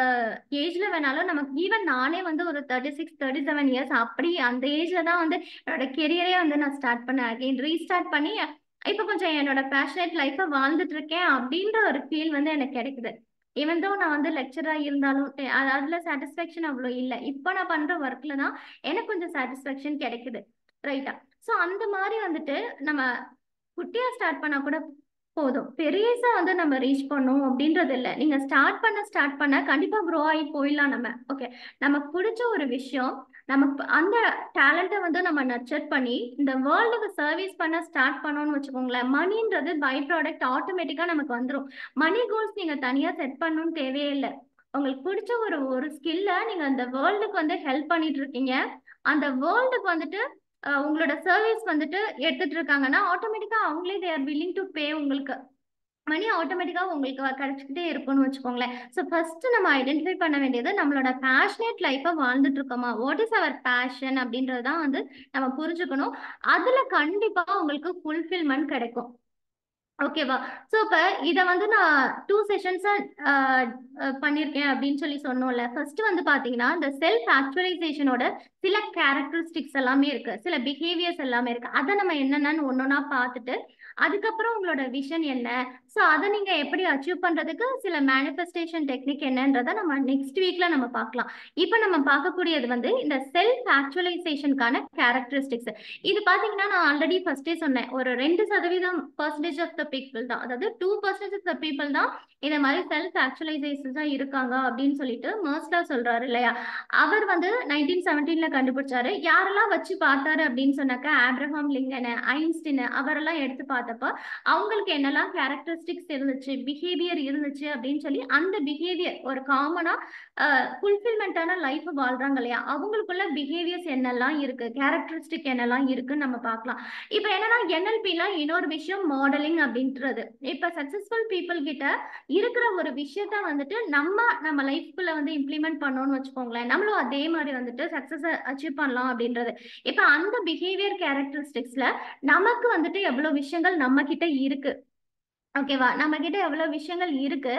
ஏஜ்ல வேணாலும் நமக்கு ஈவன் நானே வந்து ஒரு thirty six thirty seven years அப்படி அந்த ஏஜ்ல தான் வந்து என்னோட கெரியரே வந்து நான் ஸ்டார்ட் பண்ணேன் அகைன் ரீஸ்டார்ட் பண்ணி இப்போ கொஞ்சம் என்னோட பேஷனேட் லைஃப்பை வாழ்ந்துட்டு இருக்கேன் அப்படின்ற ஒரு ஃபீல் வந்து எனக்கு கிடைக்குது ஈவன் தோ நான் வந்து லெக்சரா இருந்தாலும் அதுல சாட்டிஸ்ஃபேக்ஷன் அவ்வளோ இல்லை இப்போ நான் பண்ற ஒர்க்ல தான் எனக்கு கொஞ்சம் சாட்டிஸ்ஃபேக்ஷன் கிடைக்குது ரைட்டா ஸோ அந்த மாதிரி வந்துட்டு நம்ம குட்டியா ஸ்டார்ட் பண்ணா கூட போதும் பெரியசா வந்து நம்ம ரீச் பண்ணோம் அப்படின்றது இல்லை நீங்க ஸ்டார்ட் பண்ண ஸ்டார்ட் பண்ண கண்டிப்பா க்ரோ ஆகி போயிடலாம் நம்ம ஓகே நமக்கு பிடிச்ச ஒரு விஷயம் நமக்கு அந்த டேலண்ட்டை வந்து நம்ம நர்ச்சர் பண்ணி இந்த வேர்ல்டுக்கு சர்வீஸ் பண்ண ஸ்டார்ட் பண்ணோம்னு வச்சுக்கோங்களேன் மணின்றது பை ப்ராடக்ட் ஆட்டோமேட்டிக்கா நமக்கு வந்துடும் மணி கோல்ஸ் நீங்க தனியா செட் பண்ணணும்னு தேவையே இல்லை உங்களுக்கு பிடிச்ச ஒரு ஒரு ஸ்கில்ல நீங்க அந்த வேர்ல்டுக்கு வந்து ஹெல்ப் பண்ணிட்டு இருக்கீங்க அந்த வேர்ல்டுக்கு வந்துட்டு உங்களோட சர்வீஸ் வந்துட்டு எடுத்துட்டு இருக்காங்கன்னா ஆட்டோமேட்டிக்கா அவங்களே they are willing to pay உங்களுக்கு மணி ஆட்டோமேட்டிக்காக உங்களுக்கு கிடைச்சிக்கிட்டே இருக்கும்னு வச்சுக்கோங்களேன் ஸோ ஃபர்ஸ்ட் நம்ம ஐடென்டிஃபை பண்ண வேண்டியது நம்மளோட பேஷனேட் லைஃப்பை வாழ்ந்துட்டு இருக்கோமா வாட் இஸ் அவர் பேஷன் அப்படின்றது தான் வந்து நம்ம புரிஞ்சுக்கணும் அதில் கண்டிப்பாக உங்களுக்கு ஃபுல்ஃபில்மெண்ட் கிடைக்கும் ஓகேவா ஸோ இப்போ இதை வந்து நான் டூ செஷன்ஸாக பண்ணியிருக்கேன் அப்படின்னு சொல்லி சொன்னோம்ல ஃபர்ஸ்ட் வந்து பார்த்தீங்கன்னா இந்த செல்ஃப் ஆக்சுவலைசேஷனோட சில கேரக்டரிஸ்டிக்ஸ் எல்லாமே இருக்கு சில பிஹேவியர்ஸ் எல்லாமே இருக்கு அதை நம்ம என்னென்னு ஒன்னொன்னா பார்த்துட்டு அதுக்கப்புறம் உங்களோட விஷன் என்ன ஸோ அதை நீங்க எப்படி அச்சீவ் பண்றதுக்கு சில மேனிஃபெஸ்டேஷன் டெக்னிக் என்னன்றதை நம்ம நெக்ஸ்ட் வீக்ல நம்ம பார்க்கலாம் இப்போ நம்ம பார்க்கக்கூடியது வந்து இந்த செல்ஃப் ஆக்சுவலைசேஷனுக்கான கேரக்டரிஸ்டிக்ஸ் இது பார்த்தீங்கன்னா நான் ஆல்ரெடி ஃபர்ஸ்டே சொன்னேன் ஒரு ரெண்டு சதவீதம் பர்சன்டேஜ் ஆஃப் த பீப்புள் தான் அதாவது two percentage of the people தான் இந்த மாதிரி செல்ஃப் ஆக்சுவலைசேஷன் தான் இருக்காங்க அப்படின்னு சொல்லிட்டு மர்ஸ்லா சொல்றாரு இல்லையா அவர் வந்து நைன்டீன் செவன்டீன்ல கண்டுபிடிச்சாரு யாரெல்லாம் வச்சு பார்த்தாரு அப்படின்னு சொன்னாக்க ஆப்ரஹாம் லிங்கன் ஐன்ஸ்டின் அவரெல்லாம் எடுத்து பார்த்தப்ப அவங்களுக்கு என்னெல்லாம் கேரக்டரிஸ்டிக்ஸ் இருந்துச்சு பிஹேவியர் இருந்துச்சு அப்படின்னு சொல்லி அந்த பிஹேவியர் ஒரு காமனா ஃபுல்ஃபில்மெண்ட்டான லைஃப் வாழ்றாங்க இல்லையா அவங்களுக்குள்ள பிஹேவியர்ஸ் என்னெல்லாம் இருக்கு கேரக்டரிஸ்டிக் என்னெல்லாம் இருக்குன்னு நம்ம பார்க்கலாம் இப்போ என்னன்னா என்எல்பில இன்னொரு விஷயம் மாடலிங் அப்படின்றது இப்போ சக்சஸ்ஃபுல் பீப்புள் கிட்ட இருக்கிற ஒரு விஷயத்த வந்துட்டு நம்ம நம்ம லைஃப்குள்ள வந்து இம்ப்ளிமெண்ட் பண்ணோம்னு வச்சுக்கோங்களேன் நம்மளும் அதே மாதிரி வந்துட்டு சக்சஸ் அச்சீவ் பண்ணலாம் அப்படின்றது இப்போ அந்த பிஹேவியர் கேரக்டரிஸ்டிக்ஸ்ல நமக்கு வந்துட்டு எவ்வளவு விஷயங்கள் நம்ம கிட்ட இருக்கு ஓகேவா நம்ம கிட்ட எவ்வளவு விஷயங்கள் இருக்கு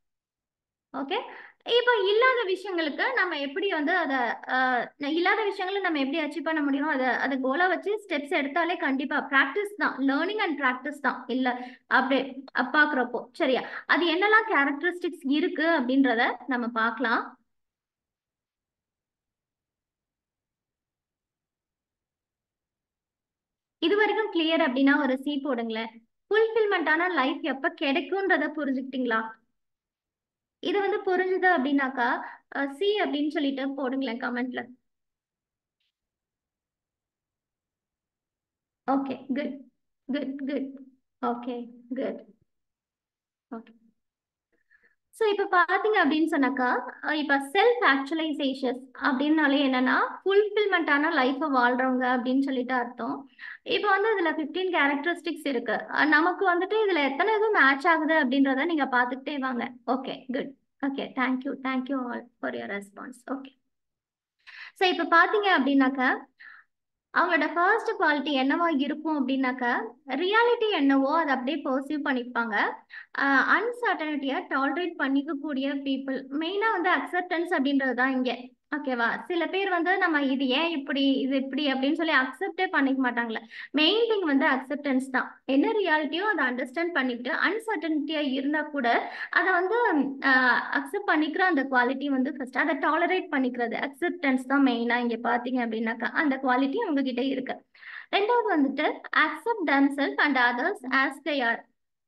ஓகே இப்போ இல்லாத விஷயங்களுக்கு நம்ம எப்படி வந்து அதை இல்லாத விஷயங்களை நம்ம எப்படி அச்சீவ் பண்ண முடியும் அதை அதை கோலா வச்சு ஸ்டெப்ஸ் எடுத்தாலே கண்டிப்பா ப்ராக்டிஸ் தான் லேர்னிங் அண்ட் ப்ராக்டிஸ் தான் இல்லை அப்படியே பார்க்குறப்போ சரியா அது என்னெல்லாம் கேரக்டரிஸ்டிக்ஸ் இருக்கு அப்படின்றத நம்ம பார்க்கலாம் இது வரைக்கும் கிளியர் அப்படின்னா ஒரு சி போடுங்களேன் ஃபுல்ஃபில்மெண்டான லைஃப் எப்ப கிடைக்கும்ன்றத புரிஞ்சுக்கிட்டீங்களா இது வந்து புரிஞ்சுது அப்படின்னாக்கா சி அப்படின்னு சொல்லிட்டு போடுங்களேன் கமெண்ட்ல okay good good good okay good okay so இப்போ பார்த்தீங்க அப்படின்னு சொன்னாக்கா அஹ் இப்போ செல்ஃப் ஆக்சுவலைசேஷன் அப்படின்னாலே என்னன்னா ஃபுல்ஃபில்மெண்ட்டான லைஃப்பை வாழ்றவங்க அப்படின்னு சொல்லிட்டு அர்த்தம் இப்போ வந்து இதில் ஃபிஃப்டீன் கேரக்டரிஸ்டிக்ஸ் இருக்கு அஹ் நமக்கு வந்துட்டு இதில் எத்தனை இது மேட்ச் ஆகுது அப்படின்றத நீங்கள் பார்த்துக்கிட்டே வாங்க okay good okay thank you thank you all for your response okay so இப்போ பார்த்தீங்க அப்படின்னாக்கா அவங்களோட ஃபர்ஸ்ட் குவாலிட்டி என்னவா இருக்கும் அப்படின்னாக்கா ரியாலிட்டி என்னவோ அதை அப்படியே பர்சீவ் பண்ணிப்பாங்க அன்சர்டனிட்டியை டாலரேட் பண்ணிக்கக்கூடிய பீப்புள் மெயினாக வந்து அக்செப்டன்ஸ் அப்படின்றது தான் இங்கே ஓகேவா சில பேர் வந்து நம்ம இது ஏன் இப்படி இது இப்படி அப்படின்னு சொல்லி அக்செப்டே பண்ணிக்க மாட்டாங்களே மெயின் திங் வந்து அக்செப்டன்ஸ் தான் என்ன ரியாலிட்டியோ அதை அண்டர்ஸ்டாண்ட் பண்ணிக்கிட்டு அன்சர்டனிட்டியாக இருந்தால் கூட அதை வந்து அக்செப்ட் பண்ணிக்கிற அந்த குவாலிட்டி வந்து ஃபர்ஸ்ட் அதை டாலரேட் பண்ணிக்கிறது அக்செப்டன்ஸ் தான் மெயினாக இங்கே பார்த்தீங்க அப்படின்னாக்கா அந்த குவாலிட்டி அவங்க கிட்ட இருக்கு ரெண்டாவது வந்துட்டு accept them self and others as they are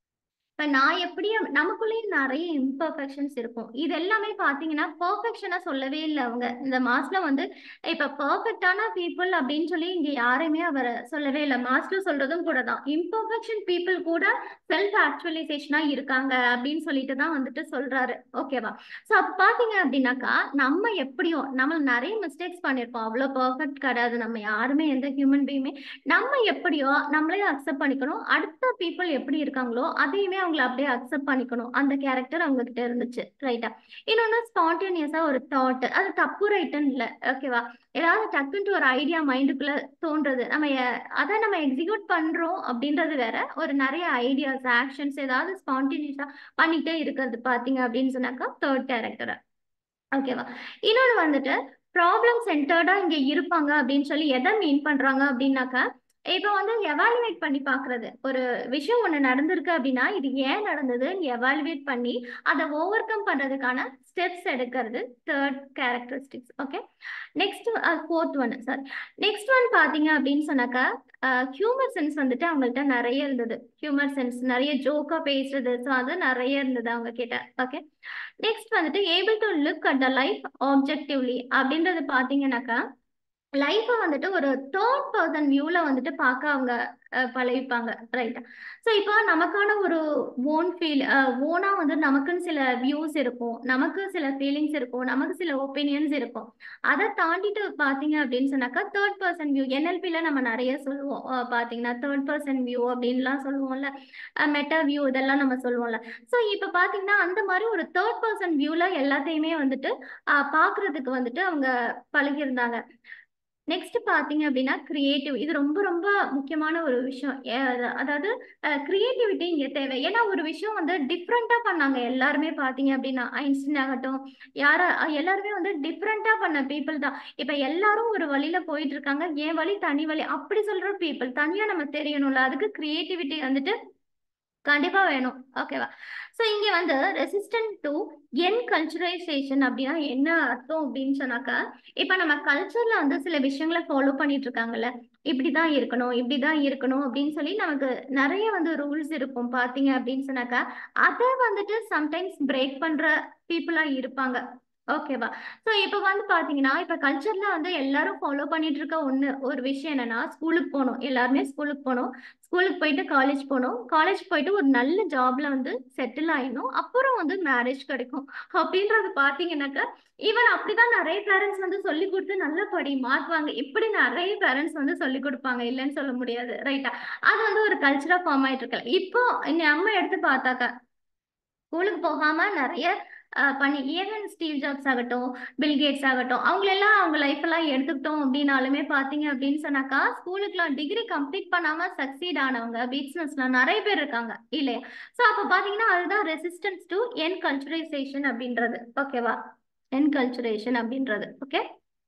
இப்போ நான் எப்படி நமக்குள்ளேயும் நிறைய இம்பர்ஃபெக்ஷன்ஸ் இருக்கும் இது எல்லாமே பார்த்தீங்கன்னா பர்ஃபெக்ஷனாக சொல்லவே இல்லை அவங்க இந்த மாஸ்ல வந்து இப்போ பர்ஃபெக்டான பீப்புள் அப்படின்னு சொல்லி இங்கே யாரையுமே அவர் சொல்லவே இல்லை மாஸ்டர் சொல்றதும் கூட தான் இம்பர்ஃபெக்ஷன் பீப்புள் கூட செல்ஃப் ஆக்சுவலைசேஷனாக இருக்காங்க அப்படின்னு சொல்லிட்டு தான் வந்துட்டு சொல்றாரு ஓகேவா ஸோ அப்போ பார்த்தீங்க அப்படின்னாக்கா நம்ம எப்படியோ நம்ம நிறைய மிஸ்டேக்ஸ் பண்ணியிருப்போம் அவ்வளோ பர்ஃபெக்ட் கிடையாது நம்ம யாருமே எந்த ஹியூமன் பீயுமே நம்ம எப்படியோ நம்மளே அக்செப்ட் பண்ணிக்கணும் அடுத்த பீப்புள் எப்படி இருக்காங்களோ அதையுமே அவங்கள அப்படியே அக்செப்ட் பண்ணிக்கணும் அந்த கேரக்டர் அவங்க கிட்ட இருந்துச்சு ரைட்டா இன்னொன்று ஸ்பான்டேனியஸா ஒரு தாட் அது தப்பு ரைட்டுன்னு இல்லை ஓகேவா ஏதாவது டக்குன்ட்டு ஒரு ஐடியா மைண்டுக்குள்ள தோன்றது நம்ம எ- அதை நம்ம எக்ஸிக்யூட் பண்றோம் அப்படின்றது வேற ஒரு நிறைய ஐடியாஸ் ஆக்ஷன்ஸ் ஏதாவது ஸ்பான்டேனியஸா பண்ணிட்டே இருக்கிறது பாத்தீங்க அப்படின்னு சொன்னாக்கா தேர்ட் கேரக்டர் ஓகேவா இன்னொன்று வந்துட்டு ப்ராப்ளம் சென்டர்டா இங்க இருப்பாங்க அப்படின்னு சொல்லி எதை மீன் பண்றாங்க அப்படின்னாக்கா இப்போ வந்து எவாலுவேட் பண்ணி பார்க்கறது ஒரு விஷயம் ஒன்று நடந்திருக்கு அப்படின்னா இது ஏன் நடந்ததுன்னு எவாலுவேட் பண்ணி அதை ஓவர் கம் பண்ணுறதுக்கான ஸ்டெப்ஸ் எடுக்கிறது third characteristics okay next fourth one sorry next one பார்த்தீங்க அப்படின்னு சொன்னாக்கா ஹியூமர் சென்ஸ் வந்துட்டு அவங்கள்ட்ட நிறைய இருந்தது ஹியூமர் சென்ஸ் நிறைய ஜோக்காக பேசுறது ஸோ அது நிறைய இருந்தது அவங்க கிட்ட ஓகே நெக்ஸ்ட் வந்துட்டு able to look at the life objectively அப்படின்றது பார்த்தீங்கன்னாக்கா லைஃப்பை வந்துட்டு ஒரு தேர்ட் பர்சன் வியூவில் வந்துட்டு பார்க்க அவங்க அஹ், பழகிப்பாங்க ரைட்டா ஸோ இப்போ நமக்கான ஒரு ஓன் ஃபீல் ஓனாக வந்து நமக்குன்னு சில வியூஸ் இருக்கும் நமக்கு சில ஃபீலிங்ஸ் இருக்கும் நமக்கு சில ஒப்பீனியன்ஸ் இருக்கும் அதை தாண்டிட்டு பார்த்தீங்க அப்படின்னு சொன்னாக்கா தேர்ட் பர்சன் வியூ என்எல்பியில் நம்ம நிறைய சொல்லுவோம் அஹ், பார்த்தீங்கன்னா தேர்ட் பர்சன் வியூ அப்படின்லாம் சொல்லுவோம்ல மெட்டா வியூ இதெல்லாம் நம்ம சொல்லுவோம்ல ஸோ இப்போ பார்த்தீங்கன்னா அந்த மாதிரி ஒரு தேர்ட் பர்சன் வியூவில் எல்லாத்தையுமே வந்துட்டு அஹ், பார்க்கறதுக்கு வந்துட்டு அவங்க பழகியிருந்தாங்க நெக்ஸ்ட் பார்த்தீங்க அப்படின்னா கிரியேட்டிவ் இது ரொம்ப ரொம்ப முக்கியமான ஒரு விஷயம் ஏ- அது- அதாவது கிரியேட்டிவிட்டி இங்கே தேவை ஏன்னா ஒரு விஷயம் வந்து டிஃப்ரெண்ட்டாக பண்ணாங்க எல்லாருமே பார்த்தீங்க அப்படின்னா ஐன்ஸ்டீன் ஆகட்டும் யார அஹ் எல்லாருமே வந்து டிஃப்ரெண்ட்டாக பண்ண பீப்புள் தான் இப்போ எல்லாரும் ஒரு வழியில போயிட்டு இருக்காங்க என் வழி தனி வழி அப்படி சொல்ற பீப்புள் தனியாக நம்ம தெரியணும்ல அதுக்கு கிரியேட்டிவிட்டி வந்துட்டு கண்டிப்பா வேணும் ஓகேவா ஸோ இங்க வந்து ரெசிஸ்டன்ட் டு என் கல்ச்சுரைசேஷன் அப்படின்னா என்ன அர்த்தம் அப்படின்னு சொன்னாக்கா இப்போ நம்ம கல்ச்சர்ல வந்து சில விஷயங்களை ஃபாலோ பண்ணிட்டு இருக்காங்கல்ல இப்படிதான் இருக்கணும் இப்படிதான் இருக்கணும் அப்படின்னு சொல்லி நமக்கு நிறைய வந்து ரூல்ஸ் இருக்கும் பாத்தீங்க அப்படின்னு சொன்னாக்கா அதை வந்துட்டு சம்டைம்ஸ் பிரேக் பண்ற பீப்புளா இருப்பாங்க ஓகேவா ஸோ இப்போ வந்து பார்த்தீங்கன்னா இப்போ கல்ச்சரில் வந்து எல்லாரும் ஃபாலோ பண்ணிட்டு இருக்க ஒன்று ஒரு விஷயம் என்னன்னா ஸ்கூலுக்கு போகணும் எல்லாருமே ஸ்கூலுக்கு போகணும் ஸ்கூலுக்கு போயிட்டு காலேஜ் போகணும் காலேஜ் போயிட்டு ஒரு நல்ல ஜாப்ல வந்து செட்டில் ஆயிடணும் அப்புறம் வந்து மேரேஜ் கிடைக்கும் அப்படின்றது பார்த்தீங்கன்னாக்கா ஈவன் அப்படிதான் நிறைய பேரண்ட்ஸ் வந்து சொல்லி கொடுத்து நல்ல படி மார்க் வாங்க இப்படி நிறைய பேரண்ட்ஸ் வந்து சொல்லி கொடுப்பாங்க இல்லைன்னு சொல்ல முடியாது ரைட்டா அது வந்து ஒரு கல்ச்சரா ஃபார்ம் ஆயிட்டு இருக்கல இப்போ நம்ம எடுத்து பார்த்தாக்கா ஸ்கூலுக்கு போகாம நிறைய அஹ், பண்ணி ஈவன் ஸ்டீவ் ஜாப்ஸ் ஆகட்டும் பில் கேட்ஸ் ஆகட்டும் அவங்களெல்லாம் அவங்க லைஃப் எல்லாம் எடுத்துக்கிட்டோம் அப்படின்னாலுமே பார்த்தீங்க அப்படின்னு சொன்னாக்கா ஸ்கூலுக்குலாம் டிகிரி கம்ப்ளீட் பண்ணாம சக்சீட் ஆனவங்க பிஸ்னஸ்லாம் நிறைய பேர் இருக்காங்க இல்லையா ஸோ அப்போ பார்த்தீங்கன்னா அதுதான் ரெசிஸ்டன்ஸ் டு என் கல்ச்சுரைசேஷன் அப்படின்றது ஓகேவா என் கல்ச்சுரேஷன் அப்படின்றது ஓகே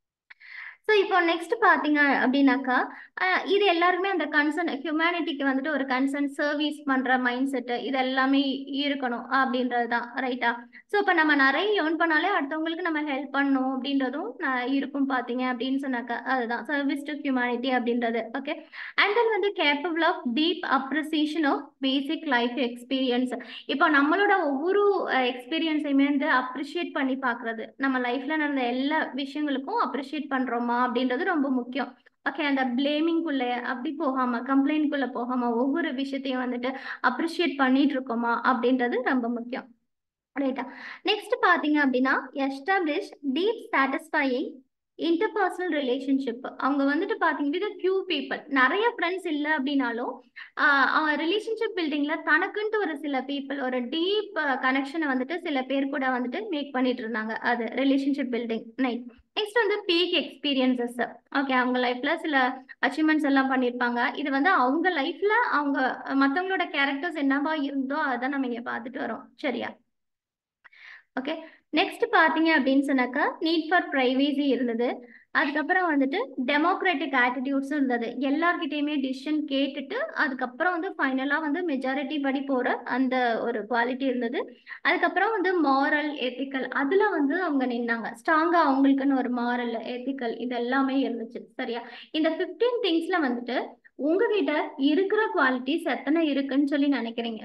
ஸோ இப்போ நெக்ஸ்ட் பார்த்தீங்க அப்படின்னாக்கா அஹ், இது எல்லாருமே அந்த கன்சர்ன் ஹியூமனிட்டிக்கு வந்துட்டு ஒரு கன்சர்ன் சர்வீஸ் பண்ணுற மைண்ட் செட்டு இது எல்லாமே இருக்கணும் அப்படின்றது தான் ரைட்டா ஸோ இப்போ நம்ம நிறைய ஏர்ன் பண்ணாலே அடுத்தவங்களுக்கு நம்ம ஹெல்ப் பண்ணணும் அப்படின்றதும் நான் இருக்கும் பார்த்தீங்க அப்படின்னு சொன்னாக்கா அதுதான் சர்வீஸ் டு ஹியூமனிட்டி அப்படின்றது ஓகே அண்ட் தென் வந்து capable of deep appreciation of basic life experience இப்போ நம்மளோட ஒவ்வொரு எக்ஸ்பீரியன்ஸையுமே வந்து அப்ரிஷியேட் பண்ணி பார்க்கறது நம்ம லைஃப்ல நடந்த எல்லா விஷயங்களுக்கும் அப்ரிஷியேட் பண்றோமா அப்படின்றது ரொம்ப முக்கியம் ஓகே அந்த பிளேமிங்குள்ள அப்படி போகாம கம்ப்ளைண்ட்குள்ள போகாம ஒவ்வொரு விஷயத்தையும் வந்துட்டு அப்ரிஷியேட் பண்ணிட்டு இருக்கோமா அப்படின்றது ரொம்ப முக்கியம் ரைட்டா நெக்ஸ்ட் பாத்தீங்க அப்படின்னா establish deep satisfying interpersonal relationship அவங்க வந்துட்டு பாத்தீங்க வித் ஃபியூ பீப்புள் நிறைய ஃப்ரெண்ட்ஸ் இல்லை அப்படின்னாலும் ரிலேஷன்ஷிப் பில்டிங்ல தனக்குன்ட்டு ஒரு சில பீப்புள் ஒரு டீப் கனெக்ஷனை வந்துட்டு சில பேர் கூட வந்துட்டு மேக் பண்ணிட்டு இருந்தாங்க அது ரிலேஷன்ஷிப் பில்டிங் நைட் நெக்ஸ்ட் வந்து பீக் எக்ஸ்பீரியன்சஸ் ஓகே அவங்க லைஃப்ல சில அச்சீவ்மெண்ட்ஸ் எல்லாம் பண்ணியிருப்பாங்க இது வந்து அவங்க லைஃப்ல அவங்க மற்றவங்களோட கேரக்டர்ஸ் என்னவா இருந்தோ அதை நம்ம இங்க பார்த்துட்டு வரோம் சரியா ஓகே நெக்ஸ்ட் பார்த்தீங்க அப்படின்னு சொன்னாக்கா நீட் ஃபார் ப்ரைவேசி இருந்தது அதுக்கப்புறம் வந்துட்டு டெமோக்ராட்டிக் ஆட்டிடியூட்ஸும் இருந்தது எல்லார்கிட்டயுமே டிசிஷன் கேட்டுட்டு அதுக்கப்புறம் வந்து ஃபைனலாக வந்து மெஜாரிட்டி படி போகிற அந்த ஒரு குவாலிட்டி இருந்தது அதுக்கப்புறம் வந்து மாரல் எத்திக்கல் அதில் வந்து அவங்க நின்னாங்க ஸ்ட்ராங்காக அவங்களுக்குன்னு ஒரு மாரல் எத்திக்கல் இது எல்லாமே இருந்துச்சு சரியா இந்த ஃபிஃப்டீன் திங்ஸில் வந்துட்டு உங்ககிட்ட இருக்கிற குவாலிட்டிஸ் எத்தனை இருக்குன்னு சொல்லி நினைக்கிறீங்க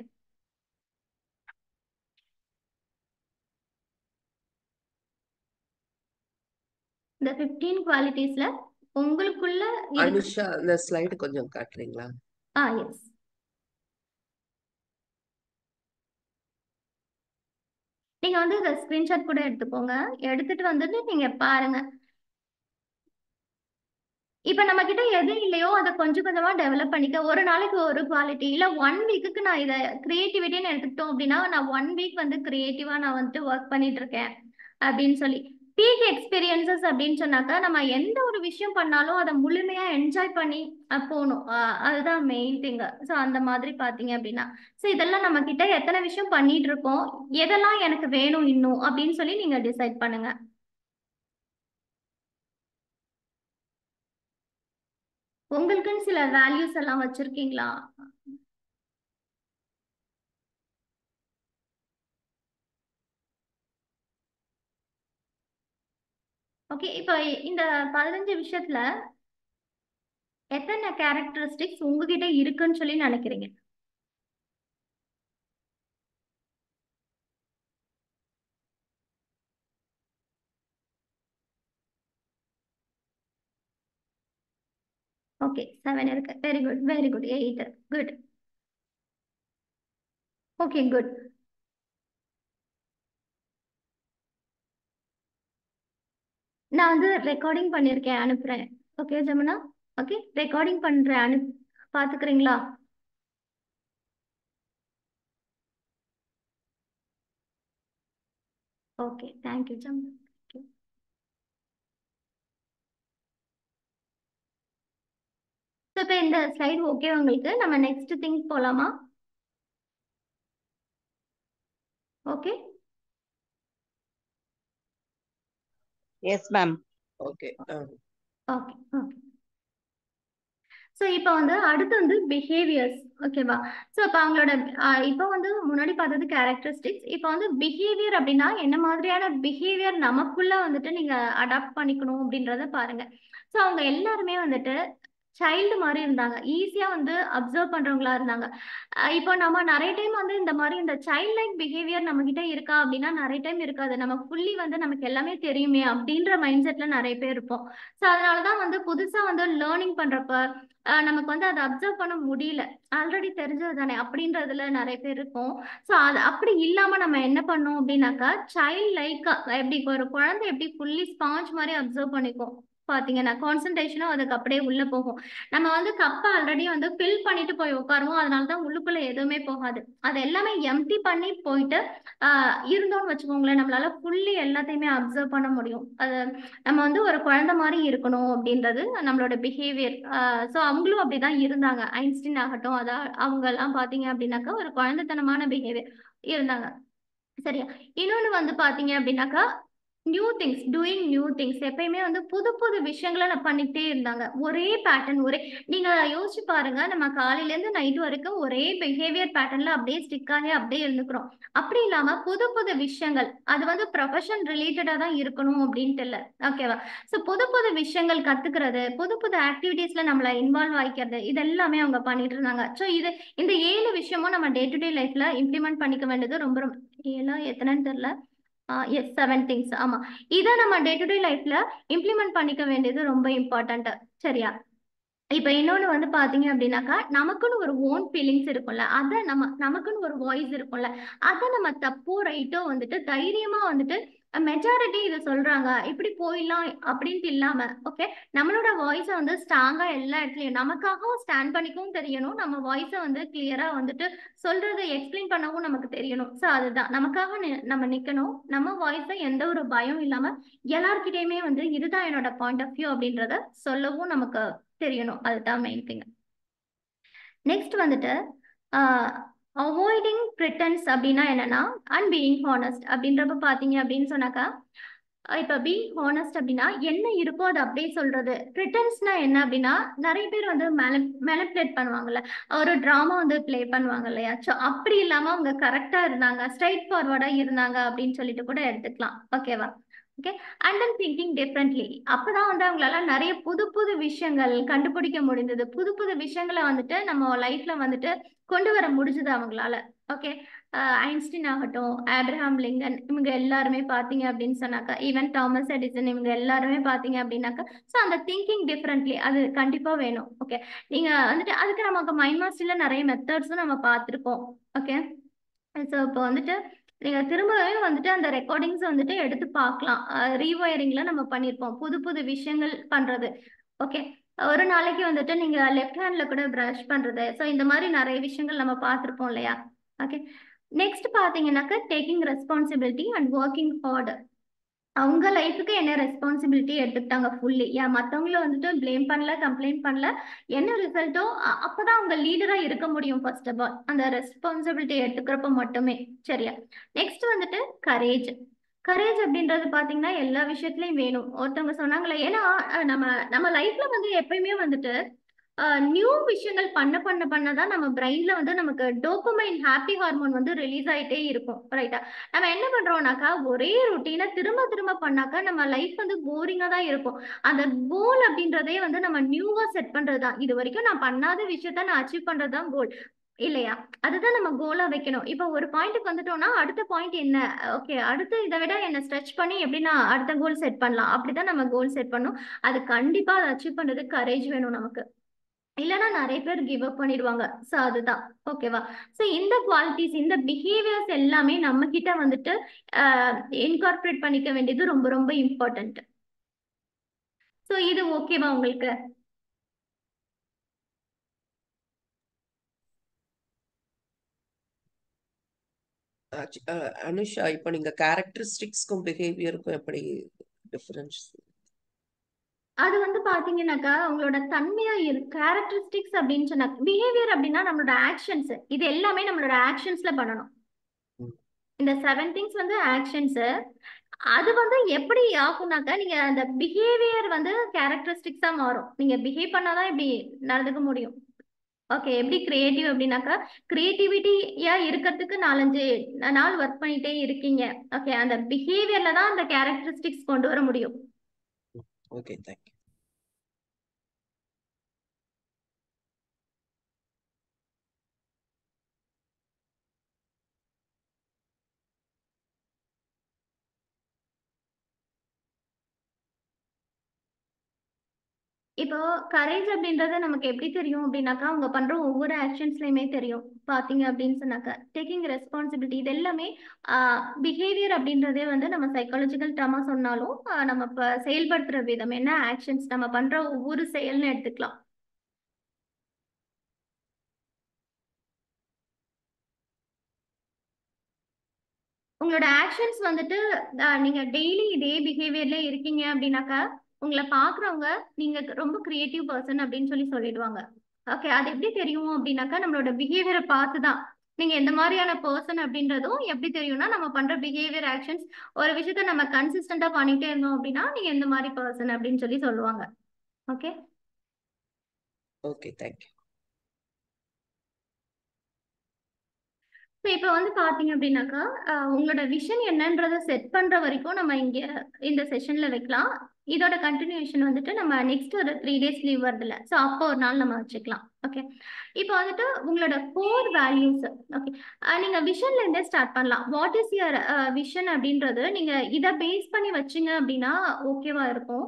இந்த ஃபிஃப்டீன் குவாலிட்டிஸ்ல உங்களுக்குள்ள இருக்கு அனுஷா அந்த ஸ்லைடு கொஞ்சம் காட்டுறீங்களா ஆ எஸ் நீங்க வந்து இந்த ஸ்கிரீன்ஷாட் கூட எடுத்துக்கோங்க எடுத்துட்டு வந்துட்டு நீங்க பாருங்க இப்ப நம்ம கிட்ட எது இல்லையோ அதை கொஞ்சம் கொஞ்சமா டெவலப் பண்ணிக்க ஒரு நாளைக்கு ஒரு குவாலிட்டி இல்ல ஒன் வீக்குக்கு நான் இதை கிரியேட்டிவிட்டின்னு எடுத்துக்கிட்டோம் அப்படின்னா நான் ஒன் வீக் வந்து கிரியேட்டிவா நான் வந்துட்டு ஒர்க் பண்ணிட்டு இருக்கேன் அப்படின்னு சொல்லி பீக் எக்ஸ்பீரியன்சஸ் அப்படின்னு சொன்னாக்கா நம்ம எந்த ஒரு விஷயம் பண்ணாலும் அதை முழுமையா என்ஜாய் பண்ணி அஹ், போகணும் அஹ், அதுதான் மெயின் திங் ஸோ அந்த மாதிரி பாத்தீங்க அப்படின்னா ஸோ இதெல்லாம் நம்ம கிட்ட எத்தனை விஷயம் பண்ணிட்டு இருக்கோம் எதெல்லாம் எனக்கு வேணும் இன்னும் அப்படின்னு சொல்லி நீங்க டிசைட் பண்ணுங்க உங்களுக்குன்னு சில வேல்யூஸ் எல்லாம் வச்சிருக்கீங்களா ஓகே இப்போ இந்த பதினஞ்சு விஷயத்துல எத்தனை கேரக்டரிஸ்டிக்ஸ் உங்ககிட்ட இருக்குன்னு சொல்லி நினைக்கிறீங்க ஓகே செவன் இருக்கு very good very good eight good okay good நான் வந்து ரெக்கார்டிங் பண்ணியிருக்கேன் அனுப்புறேன் ஓகே ஜமுனா ஓகே ரெக்கார்டிங் பண்றேன் அனு பாத்துக்கிறீங்களா okay thank you Jamuna thank you so இப்போ இந்த ஸ்லைடு ஓகே உங்களுக்கு நம்ம நெக்ஸ்ட் திங் போலாமா okay yes ma'am okay okay okay so இப்போ வந்து அடுத்து வந்து பிஹேவியர்ஸ் ஓகேவா ஸோ இப்போ அவங்களோட இப்போ வந்து முன்னாடி பார்த்தது கேரக்டரிஸ்டிக்ஸ் இப்போ வந்து பிஹேவியர் அப்படின்னா என்ன மாதிரியான பிஹேவியர் நமக்குள்ள வந்துட்டு நீங்க அடாப்ட் பண்ணிக்கணும் அப்படின்றத பாருங்க ஸோ அவங்க எல்லாருமே வந்துட்டு சைல்டு மாதிரி இருந்தாங்க ஈஸியா வந்து அப்சர்வ் பண்றவங்களா இருந்தாங்க அஹ் இப்போ நம்ம நிறைய டைம் வந்து இந்த மாதிரி இந்த சைல்ட் லைக் பிஹேவியர் நம்ம கிட்ட இருக்கா அப்படின்னா நிறைய டைம் இருக்காது நம்ம ஃபுல்லி வந்து நமக்கு எல்லாமே தெரியுமே அப்படின்ற மைண்ட் செட்ல நிறைய பேர் இருப்போம் ஸோ அதனாலதான் வந்து புதுசா வந்து லேர்னிங் பண்றப்ப அஹ் நமக்கு வந்து அதை அப்சர்வ் பண்ண முடியல ஆல்ரெடி தெரிஞ்சது தானே அப்படின்றதுல நிறைய பேர் இருக்கும் ஸோ அது அப்படி இல்லாம நம்ம என்ன பண்ணோம் அப்படின்னாக்கா சைல்ட் லைக்கா எப்படி ஒரு குழந்தை எப்படி ஃபுல்லி ஸ்பாஞ்ச் மாதிரி அப்சர்வ் பண்ணிக்கும் பாத்தீங்கன்னா கான்சன்ட்ரேஷனும் அதுக்கு அப்படியே உள்ள போகும் நம்ம வந்து கப்பை ஆல்ரெடி வந்து ஃபில் பண்ணிட்டு போய் உட்காருவோம் அதனால தான் உள்ளுக்குள்ள எதுவுமே போகாது அது எல்லாமே எம்டி பண்ணி போயிட்டு ஆஹ் இருந்தோம்னு வச்சுக்கோங்களேன் நம்மளால ஃபுல்லி எல்லாத்தையுமே அப்சர்வ் பண்ண முடியும் அது நம்ம வந்து ஒரு குழந்தை மாதிரி இருக்கணும் அப்படின்றது நம்மளோட பிஹேவியர் ஸோ அவங்களும் அப்படிதான் இருந்தாங்க ஐன்ஸ்டீன் ஆகட்டும் அதான் அவங்க எல்லாம் பாத்தீங்க அப்படின்னாக்கா ஒரு குழந்தைத்தனமான பிஹேவியர் இருந்தாங்க சரியா இன்னொன்னு வந்து பாத்தீங்க அப்படின்னாக்கா new things doing new things எப்பயுமே வந்து புது புது விஷயங்களை நான் பண்ணிக்கிட்டே இருந்தாங்க ஒரே பேட்டர்ன் ஒரே நீங்க யோசிச்சு பாருங்க நம்ம காலையில இருந்து நைட் வரைக்கும் ஒரே பிஹேவியர் பேட்டர்ன்ல அப்படியே ஸ்டிக் ஆகி அப்படியே இருந்துக்கிறோம் அப்படி இல்லாம புது புது விஷயங்கள் அது வந்து ப்ரொஃபஷன் ரிலேட்டடா தான் இருக்கணும் அப்படின்ட்டு இல்ல ஓகேவா ஸோ புது புது விஷயங்கள் கத்துக்கிறது புது புது ஆக்டிவிட்டீஸ்ல நம்மள இன்வால்வ் ஆகிக்கிறது இது எல்லாமே அவங்க பண்ணிட்டு இருந்தாங்க ஸோ இது இந்த ஏழு விஷயமும் நம்ம டே டு டே லைஃப்ல இம்ப்ளிமெண்ட் பண்ணிக்க வேண்டியது ரொம்ப ரொம்ப ஏழா எத்தனைன்னு தெரியல எஸ் செவன் திங்ஸ் ஆமா இதை நம்ம டே டு டே லைஃப்ல இம்ப்ளிமெண்ட் பண்ணிக்க வேண்டியது ரொம்ப இம்பார்ட்டன்ட் சரியா இப்ப இன்னொன்னு வந்து பாத்தீங்க அப்படின்னாக்கா நமக்குன்னு ஒரு ஓன் ஃபீலிங்ஸ் இருக்கும்ல அத நம்ம நமக்குன்னு ஒரு வாய்ஸ் இருக்கும்ல அத நம்ம தப்போ ரைட்டோ வந்துட்டு தைரியமா வந்துட்டு மெஜாரிட்டி இதை சொல்றாங்க இப்படி போயிடலாம் அப்படின்ட்டு இல்லாம ஓகே நம்மளோட வாய்ஸை வந்து ஸ்ட்ராங்கா எல்லா இடத்துலயும் நமக்காகவும் ஸ்டாண்ட் பண்ணிக்கவும் தெரியணும் நம்ம வாய்ஸை வந்து கிளியரா வந்துட்டு சொல்றதை எக்ஸ்பிளைன் பண்ணவும் நமக்கு தெரியணும் ஸோ அதுதான் நமக்காக நி- நம்ம நிக்கணும் நம்ம வாய்ஸை எந்த ஒரு பயம் இல்லாம எல்லார்கிட்டயுமே வந்து இதுதான் என்னோட பாயிண்ட் ஆஃப் வியூ அப்படின்றத சொல்லவும் நமக்கு தெரியணும் அதுதான் மெயின் திங் நெக்ஸ்ட் வந்துட்டு அவாய்டிங் ப்ரிட்டன்ஸ் அப்படின்னா என்னன்னா அண்ட் பீயிங் ஹானஸ்ட் அப்படின்றப்ப பார்த்தீங்க அப்படின்னு சொன்னாக்கா அஹ் இப்ப பீங் ஹானஸ்ட் அப்படின்னா என்ன இருக்கோ அதை அப்படியே சொல்றது ப்ரிட்டன்ஸ்னா என்ன அப்படின்னா நிறைய பேர் வந்து மெலப்ளேட் பண்ணுவாங்கல்ல ஒரு ட்ராமா வந்து ப்ளே பண்ணுவாங்க இல்லையா ஸோ அப்படி இல்லாம அவங்க கரெக்டா இருந்தாங்க ஸ்ட்ரைட் ஃபார்வர்டா இருந்தாங்க அப்படின்னு சொல்லிட்டு கூட எடுத்துக்கலாம் ஓகேவா okay and then thinking differently அப்பதான் வந்து அவங்களால நிறைய புது புது விஷயங்கள் கண்டுபிடிக்க முடிந்தது புது புது விஷயங்களை வந்துட்டு நம்ம லைஃப்ல வந்துட்டு கொண்டு வர முடிஞ்சது அவங்களால ஓகே ஐன்ஸ்டீன் ஆகட்டும் ஆப்ரஹாம் லிங்கன் இவங்க எல்லாருமே பார்த்தீங்க அப்படின்னு சொன்னாக்கா ஈவன் தாமஸ் எடிசன் இவங்க எல்லாருமே பார்த்தீங்க அப்படின்னாக்கா ஸோ அந்த திங்கிங் டிஃப்ரெண்ட்லி அது கண்டிப்பாக வேணும் ஓகே நீங்கள் வந்துட்டு அதுக்கு நமக்கு மைண்ட் மாஸ்டரில் நிறைய மெத்தட்ஸும் நம்ம பார்த்துருக்கோம் ஓகே ஸோ இப்போ வந்துட்டு நீங்கள் திரும்பவே வந்துட்டு அந்த ரெக்கார்டிங்ஸ் வந்துட்டு எடுத்து பார்க்கலாம் ரீவயரிங்கில் நம்ம பண்ணியிருப்போம் புது புது விஷயங்கள் பண்ணுறது ஓகே ஒரு நாளைக்கு வந்துட்டு நீங்கள் லெஃப்ட் ஹேண்டில் கூட ப்ரஷ் பண்ணுறது ஸோ இந்த மாதிரி நிறைய விஷயங்கள் நம்ம பார்த்துருப்போம் இல்லையா ஓகே நெக்ஸ்ட் பார்த்தீங்கன்னாக்கா taking responsibility and working hard அவங்க லைஃபுக்கு என்ன ரெஸ்பான்சிபிலிட்டி எடுத்துக்கிட்டாங்க ஃபுல்லி ஏன் மற்றவங்கள வந்துட்டு ப்ளேம் பண்ணல கம்ப்ளைண்ட் பண்ணல என்ன ரிசல்ட்டோ அப்பதான் அவங்க லீடரா இருக்க முடியும் ஃபர்ஸ்ட் ஆஃப் ஆல் அந்த ரெஸ்பான்சிபிலிட்டி எடுத்துக்கிறப்ப மட்டுமே சரியா நெக்ஸ்ட் வந்துட்டு கரேஜ் கரேஜ் அப்படின்றது பாத்தீங்கன்னா எல்லா விஷயத்துலயும் வேணும் ஒருத்தவங்க சொன்னாங்களே ஏன்னா அஹ், நம்ம நம்ம லைஃப்ல வந்து எப்பயுமே வந்துட்டு நியூ விஷயங்கள் பண்ண பண்ண பண்ண தான் நம்ம பிரெயின்ல வந்து நமக்கு டோப்பமைன் ஹாப்பி ஹார்மோன் வந்து ரிலீஸ் ஆயிட்டே இருக்கும் ரைட்டா நம்ம என்ன பண்றோம்னாக்கா ஒரே ரொட்டீனை திரும்ப திரும்ப பண்ணாக்கா நம்ம லைஃப் வந்து போரிங்கா தான் இருக்கும் அந்த கோல் அப்படின்றதே வந்து நம்ம நியூவா செட் பண்றது தான் இது வரைக்கும் நான் பண்ணாத விஷயத்த நான் அச்சீவ் பண்றது தான் கோல் இல்லையா அதுதான் நம்ம கோலா வைக்கணும் இப்போ ஒரு பாயிண்ட்டுக்கு வந்துட்டோம்னா அடுத்த பாயிண்ட் என்ன ஓகே அடுத்து இதை விட என்ன ஸ்ட்ரெச் பண்ணி எப்படி நான் அடுத்த கோல் செட் பண்ணலாம் அப்படிதான் நம்ம கோல் செட் பண்ணணும் அது கண்டிப்பா அதை அச்சீவ் பண்றதுக்கு கரேஜ் வேணும் நமக்கு இல்லைன்னா நிறைய பேர் கிவ் அப் பண்ணிடுவாங்க ஸோ அதுதான் ஓகேவா ஸோ இந்த குவாலிட்டிஸ் இந்த பிஹேவியர்ஸ் எல்லாமே நம்ம கிட்ட வந்துட்டு இன்கார்பரேட் பண்ணிக்க வேண்டியது ரொம்ப ரொம்ப இம்பார்ட்டன்ட் ஸோ இது ஓகேவா உங்களுக்கு ஆக்சு- அஹ் அனுஷா இப்போ நீங்க கேரக்டரிஸ்டிக்ஸ்க்கும் பிஹேவியருக்கும் எப்படி டிஃபரன்ஸ் அது வந்து பாத்தீங்கன்னாக்கா உங்களோட தன்மையா இரு கேரக்டரிஸ்டிக்ஸ் அப்படின்னு சொன்னா பிஹேவியர் அப்படின்னா நம்மளோட ஆக்ஷன்ஸ் இது எல்லாமே நம்மளோட ஆக்ஷன்ஸ்ல பண்ணணும் இந்த செவன் திங்ஸ் வந்து ஆக்ஷன்ஸ் அது வந்து எப்படி ஆகும்னாக்கா நீங்க அந்த பிஹேவியர் வந்து கேரக்டரிஸ்டிக்ஸா மாறும் நீங்க பிஹேவ் பண்ணாதான் இப்படி நடந்துக்க முடியும் ஓகே எப்படி கிரியேட்டிவ் அப்படின்னாக்கா கிரியேட்டிவிட்டியா இருக்கிறதுக்கு நாலஞ்சு நாள் ஒர்க் பண்ணிட்டே இருக்கீங்க ஓகே அந்த பிஹேவியர்ல தான் அந்த கேரக்டரிஸ்டிக்ஸ் கொண்டு வர முடியும் ஓகே தேங்க்யூ இப்போ கரேஜ் அப்படின்றது நமக்கு எப்படி தெரியும் அப்படின்னாக்கா அவங்க பண்ற ஒவ்வொரு ஆக்ஷன்ஸ்லயுமே தெரியும் பாத்தீங்க அப்படின்னு சொன்னாக்கா டேக்கிங் ரெஸ்பான்சிபிலிட்டி இது எல்லாமே பிஹேவியர் அப்படின்றதே வந்து நம்ம சைக்காலஜிக்கல் டர்மா சொன்னாலும் ஆஹ் நம்ம இப்ப செயல்படுத்துற விதம் என்ன ஆக்ஷன்ஸ் நம்ம பண்ற ஒவ்வொரு செயல்னு எடுத்துக்கலாம் உங்களோட ஆக்ஷன்ஸ் வந்துட்டு ஆஹ் நீங்க டெய்லி இதே பிஹேவியர்ல இருக்கீங்க அப்படின்னாக்கா உங்களை பாக்குறவங்க நீங்க ரொம்ப கிரியேட்டிவ் பர்சன் அப்படின்னு சொல்லி சொல்லிடுவாங்க ஓகே அது எப்படி தெரியும் அப்படின்னாக்கா நம்மளோட பிஹேவியரை பார்த்து தான் நீங்க எந்த மாதிரியான பர்சன் அப்படின்றதும் எப்படி தெரியும்னா நம்ம பண்ற பிஹேவியர் ஆக்ஷன்ஸ் ஒரு விஷயத்த நம்ம கன்சிஸ்டண்டா பண்ணிட்டே இருந்தோம் அப்படின்னா நீங்க எந்த மாதிரி பர்சன் அப்படின்னு சொல்லி சொல்லுவாங்க ஓகே ஓகே தேங்க்யூ ஸோ இப்போ வந்து பார்த்தீங்க அப்படின்னாக்கா ஆஹ் உங்களோட விஷன் என்னன்றதை செட் பண்ணுற வரைக்கும் நம்ம இங்கே இந்த செஷனில் வைக்கலாம் இதோட கண்டினியூஷன் வந்துட்டு நம்ம நெக்ஸ்ட் ஒரு த்ரீ டேஸ் லீவ் வருதுல்ல ஸோ அப்போ ஒரு நாள் நம்ம வச்சுக்கலாம் ஓகே இப்போ வந்துட்டு உங்களோட கோர் வேல்யூஸ் ஓகே நீங்கள் விஷன்லேருந்தே ஸ்டார்ட் பண்ணலாம் வாட் இஸ் யுவர் விஷன் அப்படின்றது நீங்கள் இதை பேஸ் பண்ணி வச்சிங்க அப்படின்னா ஓகேவா இருக்கும்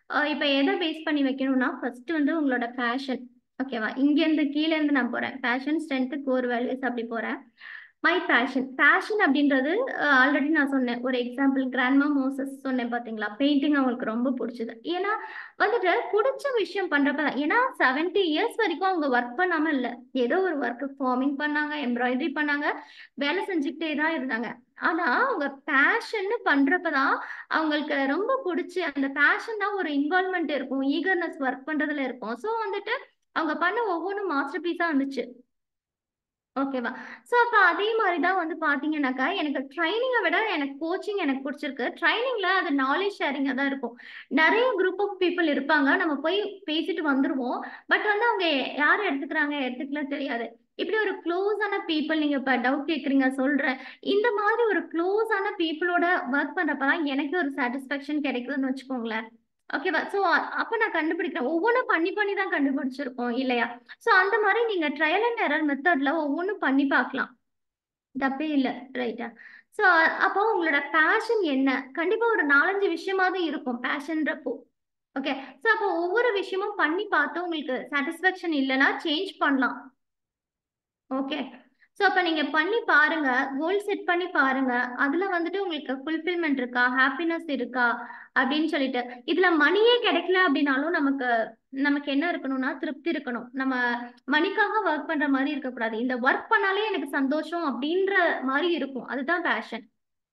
இப்போ எதை பேஸ் பண்ணி வைக்கணும்னா ஃபர்ஸ்ட் வந்து உங்களோட பேஷன் ஓகேவா இங்கேருந்து கீழே இருந்து நான் போறேன் பேஷன் ஸ்ட்ரென்த் கோர் வேல்யூஸ் அப்படி போறேன் மை பேஷன் பேஷன் அப்படின்றது ஆல்ரெடி நான் சொன்னேன் ஒரு எக்ஸாம்பிள் கிராண்ட்மா மோசஸ் சொன்னேன் பார்த்தீங்களா பெயிண்டிங் அவங்களுக்கு ரொம்ப பிடிச்சது ஏன்னா வந்துட்டு பிடிச்ச விஷயம் பண்றப்ப தான் ஏன்னா செவன்டி இயர்ஸ் வரைக்கும் அவங்க ஒர்க் பண்ணாம இல்லை ஏதோ ஒரு ஒர்க் ஃபார்மிங் பண்ணாங்க எம்ப்ராய்டரி பண்ணாங்க வேலை செஞ்சுக்கிட்டே தான் இருந்தாங்க ஆனா அவங்க பேஷன்னு பண்றப்பதான் அவங்களுக்கு ரொம்ப பிடிச்சி அந்த பேஷன் தான் ஒரு இன்வால்மெண்ட் இருக்கும் ஈகர்னஸ் ஒர்க் பண்றதுல இருக்கும் ஸோ வந்துட்டு அவங்க பண்ண ஒவ்வொன்றும் மாஸ்டர் பீஸா இருந்துச்சு ஓகேவா ஸோ அப்போ அதே மாதிரி தான் வந்து பார்த்தீங்கன்னாக்கா எனக்கு ட்ரைனிங்கை விட எனக்கு கோச்சிங் எனக்கு பிடிச்சிருக்கு ட்ரைனிங்கில் அது நாலேஜ் ஷேரிங்காக தான் இருக்கும் நிறைய குரூப் ஆஃப் பீப்புள் இருப்பாங்க நம்ம போய் பேசிட்டு வந்துடுவோம் பட் வந்து அவங்க யார் எடுத்துக்கிறாங்க எடுத்துக்கல தெரியாது இப்படி ஒரு க்ளோஸான பீப்புள் நீங்கள் இப்போ டவுட் கேட்குறீங்க சொல்கிறேன் இந்த மாதிரி ஒரு க்ளோஸான பீப்புளோட ஒர்க் பண்ணுறப்ப தான் எனக்கு ஒரு சாட்டிஸ்ஃபேக்ஷன் கிடைக்குதுன்னு வச்சுக்கோங்களேன் ஓகேவா ஸோ அப்போ நான் கண்டுபிடிக்கிறேன் ஒவ்வொன்றும் பண்ணி பண்ணி தான் கண்டுபிடிச்சிருக்கோம் இல்லையா ஸோ அந்த மாதிரி நீங்கள் ட்ரையல் அண்ட் எரர் மெத்தட்ல ஒவ்வொன்றும் பண்ணி பார்க்கலாம் தப்பே இல்லை ரைட்டா ஸோ அப்போ உங்களோட பேஷன் என்ன கண்டிப்பாக ஒரு நாலஞ்சு விஷயமாவது இருக்கும் பேஷன்றப்போ ஓகே ஸோ அப்போ ஒவ்வொரு விஷயமும் பண்ணி பார்த்து உங்களுக்கு சாட்டிஸ்ஃபேக்ஷன் இல்லைன்னா சேஞ்ச் பண்ணலாம் ஓகே ஸோ அப்போ நீங்கள் பண்ணி பாருங்க கோல் செட் பண்ணி பாருங்க அதில் வந்துட்டு உங்களுக்கு ஃபுல்ஃபில்மெண்ட் இருக்கா ஹாப்பினஸ் இருக்கா அப்படின்னு சொல்லிட்டு இதில் மணியே கிடைக்கல அப்படின்னாலும் நமக்கு நமக்கு என்ன இருக்கணும்னா திருப்தி இருக்கணும் நம்ம மணிக்காக ஒர்க் பண்ணுற மாதிரி இருக்கக்கூடாது இந்த ஒர்க் பண்ணாலே எனக்கு சந்தோஷம் அப்படின்ற மாதிரி இருக்கும் அதுதான் பேஷன்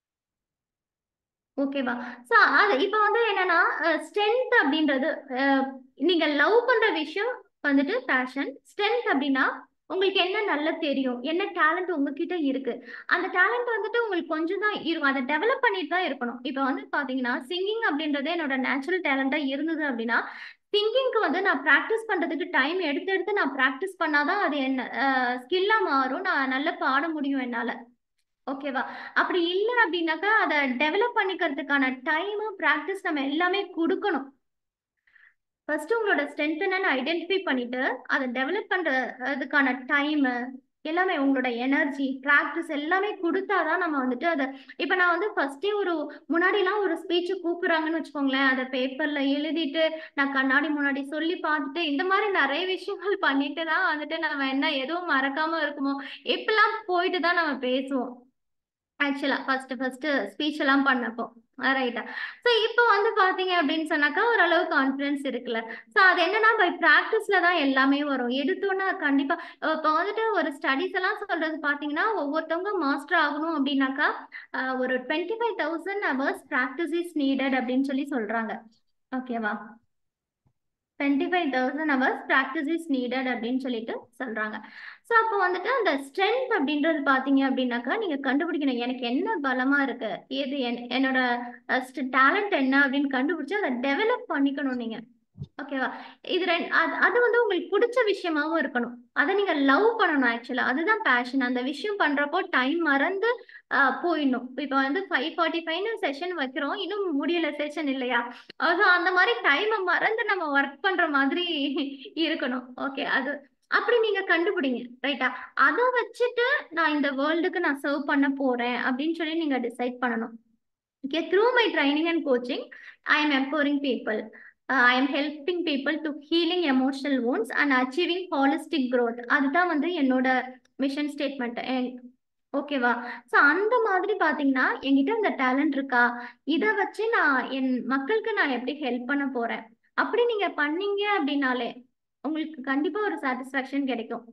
ஓகேவா ஸோ அது இப்போ வந்து என்னன்னா ஸ்ட்ரென்த் அப்படின்றது நீங்க லவ் பண்ற விஷயம் வந்துட்டு பேஷன் ஸ்ட்ரென்த் அப்படின்னா உங்களுக்கு என்ன நல்லா தெரியும் என்ன டேலண்ட் உங்ககிட்ட இருக்கு அந்த டேலண்ட் வந்துட்டு உங்களுக்கு கொஞ்சம் தான் இருக்கும் அதை டெவலப் பண்ணிட்டு தான் இருக்கணும் இப்போ வந்து பாத்தீங்கன்னா சிங்கிங் அப்படின்றது என்னோட நேச்சுரல் டேலண்டா இருந்தது அப்படின்னா சிங்கிங்க்கு வந்து நான் ப்ராக்டிஸ் பண்றதுக்கு டைம் எடுத்து எடுத்து நான் ப்ராக்டிஸ் பண்ணாதான் அது என்ன ஸ்கில்லா மாறும் நான் நல்லா பாட முடியும் என்னால ஓகேவா அப்படி இல்லை அப்படின்னாக்கா அதை டெவலப் பண்ணிக்கிறதுக்கான டைமு ப்ராக்டிஸ் நம்ம எல்லாமே கொடுக்கணும் ஃபர்ஸ்ட் உங்களோட ஸ்ட்ரென்த் என்னன்னு ஐடென்டிஃபை பண்ணிட்டு அதை டெவலப் பண்றதுக்கான டைமு எல்லாமே உங்களோட எனர்ஜி ப்ராக்டிஸ் எல்லாமே கொடுத்தாதான் நம்ம வந்துட்டு அதை இப்போ நான் வந்து ஃபர்ஸ்டே ஒரு முன்னாடிலாம் ஒரு ஸ்பீச்சு கூப்பிடுறாங்கன்னு வச்சுக்கோங்களேன் அதை பேப்பர்ல எழுதிட்டு நான் கண்ணாடி முன்னாடி சொல்லி பார்த்துட்டு இந்த மாதிரி நிறைய விஷயங்கள் பண்ணிட்டு தான் வந்துட்டு நம்ம என்ன எதுவும் மறக்காம இருக்குமோ இப்பெல்லாம் போயிட்டு தான் நம்ம பேசுவோம் ஆக்சுவலா ஃபர்ஸ்ட் ஃபர்ஸ்ட் ஸ்பீச் எல்லாம் பண்ணப்போ ரைட்டா ஸோ இப்போ வந்து பாத்தீங்க அப்படின்னு சொன்னாக்கா ஓரளவு கான்ஃபிடன்ஸ் இருக்குல்ல ஸோ அது என்னன்னா பை ப்ராக்டிஸ்ல தான் எல்லாமே வரும் எடுத்தோன்னா கண்டிப்பா இப்போ வந்துட்டு ஒரு ஸ்டடிஸ் எல்லாம் சொல்றது பாத்தீங்கன்னா ஒவ்வொருத்தவங்க மாஸ்டர் ஆகணும் அப்படின்னாக்கா ஒரு twenty five thousand hours practice is needed அப்படின்னு சொல்லி சொல்றாங்க ஓகேவா twenty five thousand hours practice is needed அப்படின்னு சொல்லிட்டு சொல்றாங்க ஸோ அப்போ வந்துட்டு அந்த ஸ்ட்ரென்த் அப்படின்றது பார்த்தீங்க அப்படின்னாக்கா நீங்கள் கண்டுபிடிக்கணும் எனக்கு என்ன பலமா இருக்கு எது என் என்னோட டேலண்ட் என்ன அப்படின்னு கண்டுபிடிச்சு அதை டெவலப் பண்ணிக்கணும் நீங்க ஓகேவா இது ரெண்டு அது அது வந்து உங்களுக்கு பிடிச்ச விஷயமாவும் இருக்கணும் அதை நீங்க லவ் பண்ணணும் ஆக்சுவலா அதுதான் பேஷன் அந்த விஷயம் பண்றப்போ டைம் மறந்து போயிடணும் இப்போ வந்து ஃபைவ் ஃபார்ட்டி ஃபைவ்னு செஷன் வைக்கிறோம் இன்னும் முடியல செஷன் இல்லையா ஸோ அந்த மாதிரி டைமை மறந்து நம்ம ஒர்க் பண்ற மாதிரி இருக்கணும் ஓகே அது அப்படி நீங்க கண்டுபிடிங்க ரைட்டா அதை வச்சுட்டு நான் இந்த வேர்ல்டுக்கு நான் சர்வ் பண்ண போறேன் அப்படின்னு சொல்லி நீங்க டிசைட் பண்ணணும் okay through my training and coaching I am empowering people I am helping people to healing emotional wounds and achieving holistic growth அதுதான் வந்து என்னோட மிஷன் ஸ்டேட்மெண்ட் ஓகேவா ஸோ அந்த மாதிரி பார்த்தீங்கன்னா என்கிட்ட இந்த டேலண்ட் இருக்கா இதை வச்சு நான் என் மக்களுக்கு நான் எப்படி ஹெல்ப் பண்ண போறேன் அப்படி நீங்க பண்ணீங்க அப்படின்னாலே உங்களுக்கு கண்டிப்பா ஒரு சாட்டிஸ்ஃபேக்ஷன் கிடைக்கும்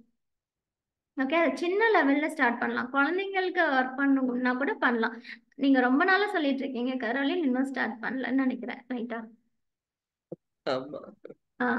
ஓகே அது சின்ன லெவல்ல ஸ்டார்ட் பண்ணலாம் குழந்தைங்களுக்கு ஒர்க் பண்ணணும்னா கூட பண்ணலாம் நீங்க ரொம்ப நாளா சொல்லிட்டு இருக்கீங்க கரோலின் இன்னும் ஸ்டார்ட் பண்ணலன்னு நினைக்கிறேன் ரைட்டா ஆமா ஆ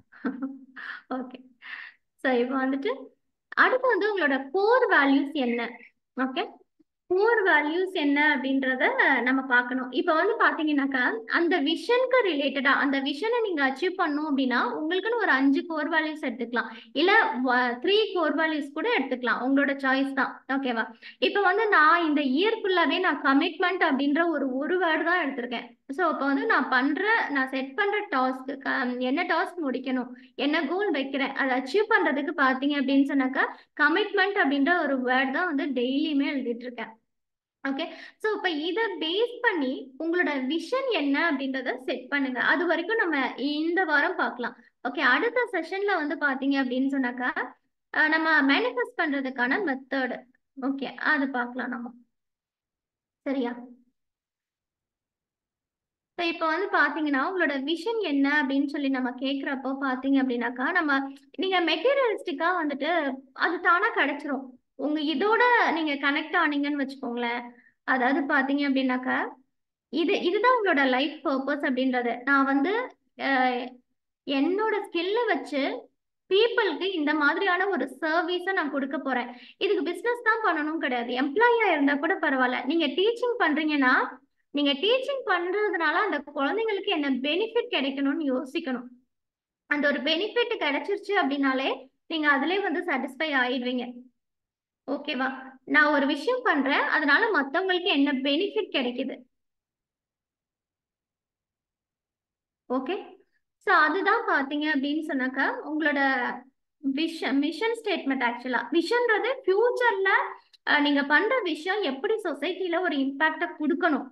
ஓகே ஸோ இப்போ வந்துட்டு அடுத்து வந்து உங்களோட கோர் வேல்யூஸ் என்ன ஓகே கோர் வேல்யூஸ் என்ன அப்படின்றத நம்ம பார்க்கணும் இப்போ வந்து பார்த்தீங்கன்னாக்கா அந்த விஷனுக்கு ரிலேட்டடா அந்த விஷனை நீங்க அச்சீவ் பண்ணணும் அப்படின்னா உங்களுக்குன்னு ஒரு அஞ்சு கோர் வேல்யூஸ் எடுத்துக்கலாம் இல்ல த்ரீ கோர் வேல்யூஸ் கூட எடுத்துக்கலாம் உங்களோட சாய்ஸ் தான் ஓகேவா இப்போ வந்து நான் இந்த இயர் ஃபுல்லாவே நான் கமிட்மெண்ட் அப்படின்ற ஒரு ஒரு வேர்டு தான் எடுத்திருக்கேன் ஸோ இப்போ வந்து நான் பண்ற நான் செட் பண்ற டாஸ்க் என்ன டாஸ்க் முடிக்கணும் என்ன கோல் வைக்கிறேன் அதை அச்சீவ் பண்றதுக்கு பார்த்தீங்க அப்படின்னு சொன்னாக்கா கமிட்மெண்ட் அப்படின்ற ஒரு வேர்ட் தான் வந்து டெய்லியுமே எழுதிட்டு இருக்கேன் ஓகே ஸோ இப்போ இதை பேஸ் பண்ணி உங்களோட விஷன் என்ன அப்படின்றத செட் பண்ணுங்க அது வரைக்கும் நம்ம இந்த வாரம் பார்க்கலாம் ஓகே அடுத்த செஷன்ல வந்து பாத்தீங்க அப்படின்னு சொன்னாக்கா அஹ் நம்ம மேனிஃபெஸ்ட் பண்றதுக்கான மெத்தடு ஓகே அது பார்க்கலாம் நம்ம சரியா ஸோ இப்போ வந்து பார்த்தீங்கன்னா உங்களோட விஷன் என்ன அப்படின்னு சொல்லி நம்ம கேட்குறப்போ பார்த்தீங்க அப்படின்னாக்கா நம்ம நீங்கள் மெட்டீரியலிஸ்டிக்காக வந்துட்டு அது தானாக கிடைச்சிரும் உங்க இதோட நீங்கள் கனெக்ட் ஆனீங்கன்னு வச்சுக்கோங்களேன் அதாவது பார்த்தீங்க அப்படின்னாக்கா இது இதுதான் உங்களோட லைஃப் பர்பஸ் அப்படின்றது நான் வந்து அஹ், என்னோட ஸ்கில்லை வச்சு பீப்புளுக்கு இந்த மாதிரியான ஒரு சர்வீஸை நான் கொடுக்க போறேன் இதுக்கு பிஸ்னஸ் தான் பண்ணணும் கிடையாது எம்ப்ளாயியா இருந்தா கூட பரவாயில்ல நீங்க டீச்சிங் பண்றீங்கன்னா நீங்க டீச்சிங் பண்றதுனால அந்த குழந்தைங்களுக்கு என்ன பெனிஃபிட் கிடைக்கணும்னு யோசிக்கணும் அந்த ஒரு பெனிஃபிட் கிடைச்சிருச்சு அப்படின்னாலே நீங்க அதுலயே வந்து சாட்டிஸ்ஃபை ஆயிடுவீங்க ஓகேவா நான் ஒரு விஷயம் பண்றேன் அதனால மத்தவங்களுக்கு என்ன பெனிஃபிட் கிடைக்குது ஓகே ஸோ அதுதான் பார்த்தீங்க அப்படின்னு சொன்னாக்கா உங்களோட விஷன் மிஷன் ஸ்டேட்மெண்ட் ஆக்சுவலா விஷன்றது ஃபியூச்சர்ல நீங்க பண்ற விஷயம் எப்படி சொசைட்டில ஒரு இம்பாக்ட கொடுக்கணும்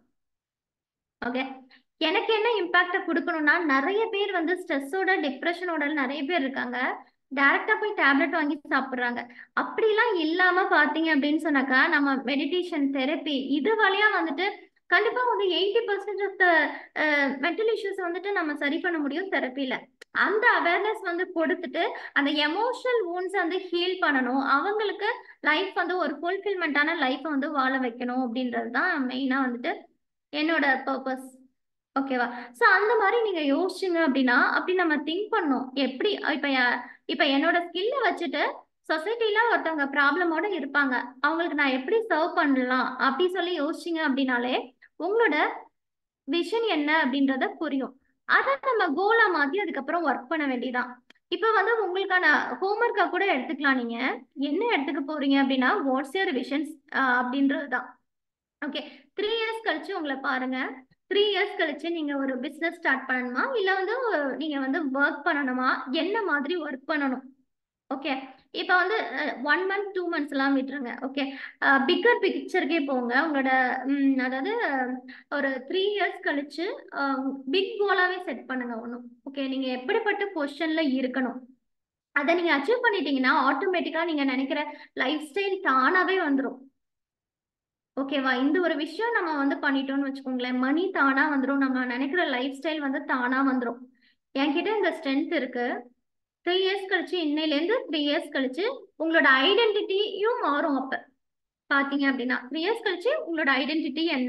ஓகே எனக்கு என்ன இம்பாக்ட கொடுக்கணும்னா நிறைய பேர் வந்து ஸ்ட்ரெஸ்ஸோட டிப்ரெஷனோட நிறைய பேர் இருக்காங்க டைரக்டா போய் டேப்லெட் வாங்கி சாப்பிடுறாங்க அப்படிலாம் இல்லாம பாத்தீங்க அப்படின்னு சொன்னாக்கா நம்ம மெடிடேஷன் தெரப்பி இது வழியா வந்துட்டு கண்டிப்பா வந்து eighty percent of the mental issues வந்துட்டு நம்ம சரி பண்ண முடியும் தெரப்பில அந்த அவேர்னஸ் வந்து கொடுத்துட்டு அந்த எமோஷனல் wounds வந்து ஹீல் பண்ணணும் அவங்களுக்கு லைஃப் வந்து ஒரு ஃபுல்ஃபில்மெண்ட்டான லைஃப்பை வந்து வாழ வைக்கணும் அப்படின்றது தான் மெயினா வந்துட்டு என்னோட பர்பஸ் ஓகேவா ஸோ அந்த மாதிரி நீங்க யோசிச்சிங்க அப்படின்னா அப்படி நம்ம திங்க் பண்ணோம் எப்படி இப்போ இப்போ என்னோட ஸ்கில்லை வச்சுட்டு சொசைட்டில ஒருத்தவங்க ப்ராப்ளமோட இருப்பாங்க அவங்களுக்கு நான் எப்படி சர்வ் பண்ணலாம் அப்படி சொல்லி யோசிச்சிங்க அப்படின்னாலே உங்களோட விஷன் என்ன அப்படின்றத புரியும் அதை நம்ம கோலா மாத்தி அதுக்கப்புறம் ஒர்க் பண்ண வேண்டியதான் இப்போ வந்து உங்களுக்கான ஹோம்ஒர்க்கா கூட எடுத்துக்கலாம் நீங்க என்ன எடுத்துக்க போறீங்க அப்படின்னா வாட்ஸ் யர் விஷன்ஸ் அப்படின்றது தான் ஓகே த்ரீ இயர்ஸ் கழிச்சு உங்களை பாருங்க த்ரீ இயர்ஸ் கழிச்சு நீங்க ஒரு பிசினஸ் ஸ்டார்ட் பண்ணணுமா இல்ல வந்து நீங்க வந்து ஒர்க் பண்ணணுமா என்ன மாதிரி ஒர்க் பண்ணணும் ஓகே இப்போ வந்து ஒன் மந்த் டூ மந்த்ஸ் எல்லாம் விட்டுருங்க ஓகே பிக்கர் பிக்சருக்கே போங்க உங்களோட ம், அதாவது அஹ், ஒரு த்ரீ இயர்ஸ் கழிச்சு பிக் கோலாவே செட் பண்ணுங்க ஒன்றும் ஓகே நீங்க எப்படிப்பட்ட பொசிஷன்ல இருக்கணும் அதை நீங்க அச்சீவ் பண்ணிட்டீங்கன்னா ஆட்டோமேட்டிக்கா நீங்க நினைக்கிற லைஃப் ஸ்டைல் தானாவே வந்துடும் ஓகேவா இந்த ஒரு விஷயம் நம்ம வந்து பண்ணிட்டோம்னு வச்சுக்கோங்களேன் மணி தானா வந்துடும் நம்ம நினைக்கிற லைஃப் ஸ்டைல் வந்து தானா வந்துடும் என்கிட்ட இந்த ஸ்ட்ரென்த் இருக்கு த்ரீ இயர்ஸ் கழிச்சு இன்னையிலேருந்து த்ரீ இயர்ஸ் கழிச்சு உங்களோட ஐடென்டிட்டியும் மாறும் அப்ப பாத்தீங்க அப்படின்னா த்ரீ இயர்ஸ் கழிச்சு உங்களோட ஐடென்டிட்டி என்ன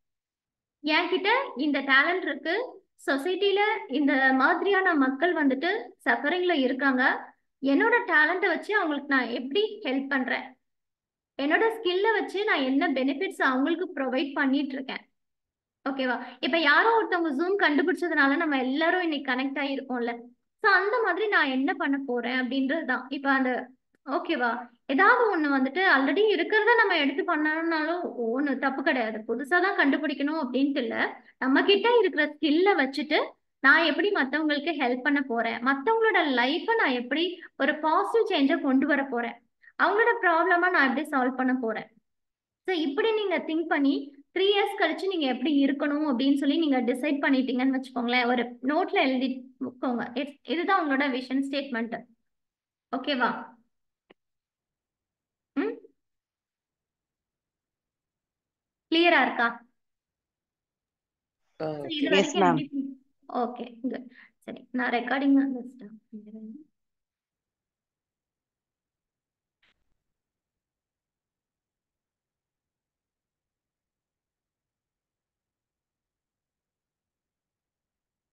என்கிட்ட இந்த டேலண்ட் இருக்கு சொசைட்டில இந்த மாதிரியான மக்கள் வந்துட்டு சஃபரிங்ல இருக்காங்க என்னோட டேலண்ட்டை வச்சு அவங்களுக்கு நான் எப்படி ஹெல்ப் பண்றேன் என்னோட ஸ்கில்லை வச்சு நான் என்ன பெனிஃபிட்ஸ் அவங்களுக்கு ப்ரொவைட் பண்ணிட்டு இருக்கேன் ஓகேவா இப்ப யாரோ ஒருத்தவங்க ஜூம் கண்டுபிடிச்சதுனால நம்ம எல்லாரும் இன்னைக்கு கனெக்ட் ஆகிருக்கோம்ல ஸோ அந்த மாதிரி நான் என்ன பண்ண போறேன் அப்படின்றது தான் இப்போ அந்த ஓகேவா ஏதாவது ஒண்ணு வந்துட்டு ஆல்ரெடி இருக்கிறத நம்ம எடுத்து பண்ணணும்னாலும் ஒண்ணு தப்பு கிடையாது புதுசா தான் கண்டுபிடிக்கணும் அப்படின்ட்டு இல்ல நம்ம கிட்ட இருக்கிற ஸ்கில்லை வச்சுட்டு நான் எப்படி மத்தவங்களுக்கு ஹெல்ப் பண்ண போறேன் மத்தவங்களோட லைஃப்பை நான் எப்படி ஒரு பாசிட்டிவ் சேஞ்சை கொண்டு வர போறேன் அவங்களோட ப்ராப்ளமா நான் எப்படி சால்வ் பண்ண போறேன் ஸோ இப்படி நீங்க திங்க் பண்ணி த்ரீ இயர்ஸ் கழிச்சு நீங்க எப்படி இருக்கணும் அப்படின்னு சொல்லி நீங்க டிசைட் பண்ணிட்டீங்கன்னு வச்சுக்கோங்களேன் ஒரு நோட்ல எழுதிக்கோங்க It's- இதுதான் உங்களோட விஷன் ஸ்டேட்மெண்ட் ஓகேவா ம் கிளியரா இருக்கா ஆ So, இது Yes, வரைக்கும் ma'am. எப்படி ஓகே குட் சரி நான் ரெக்கார்டிங் வந்து stop பண்ணிடுறேன்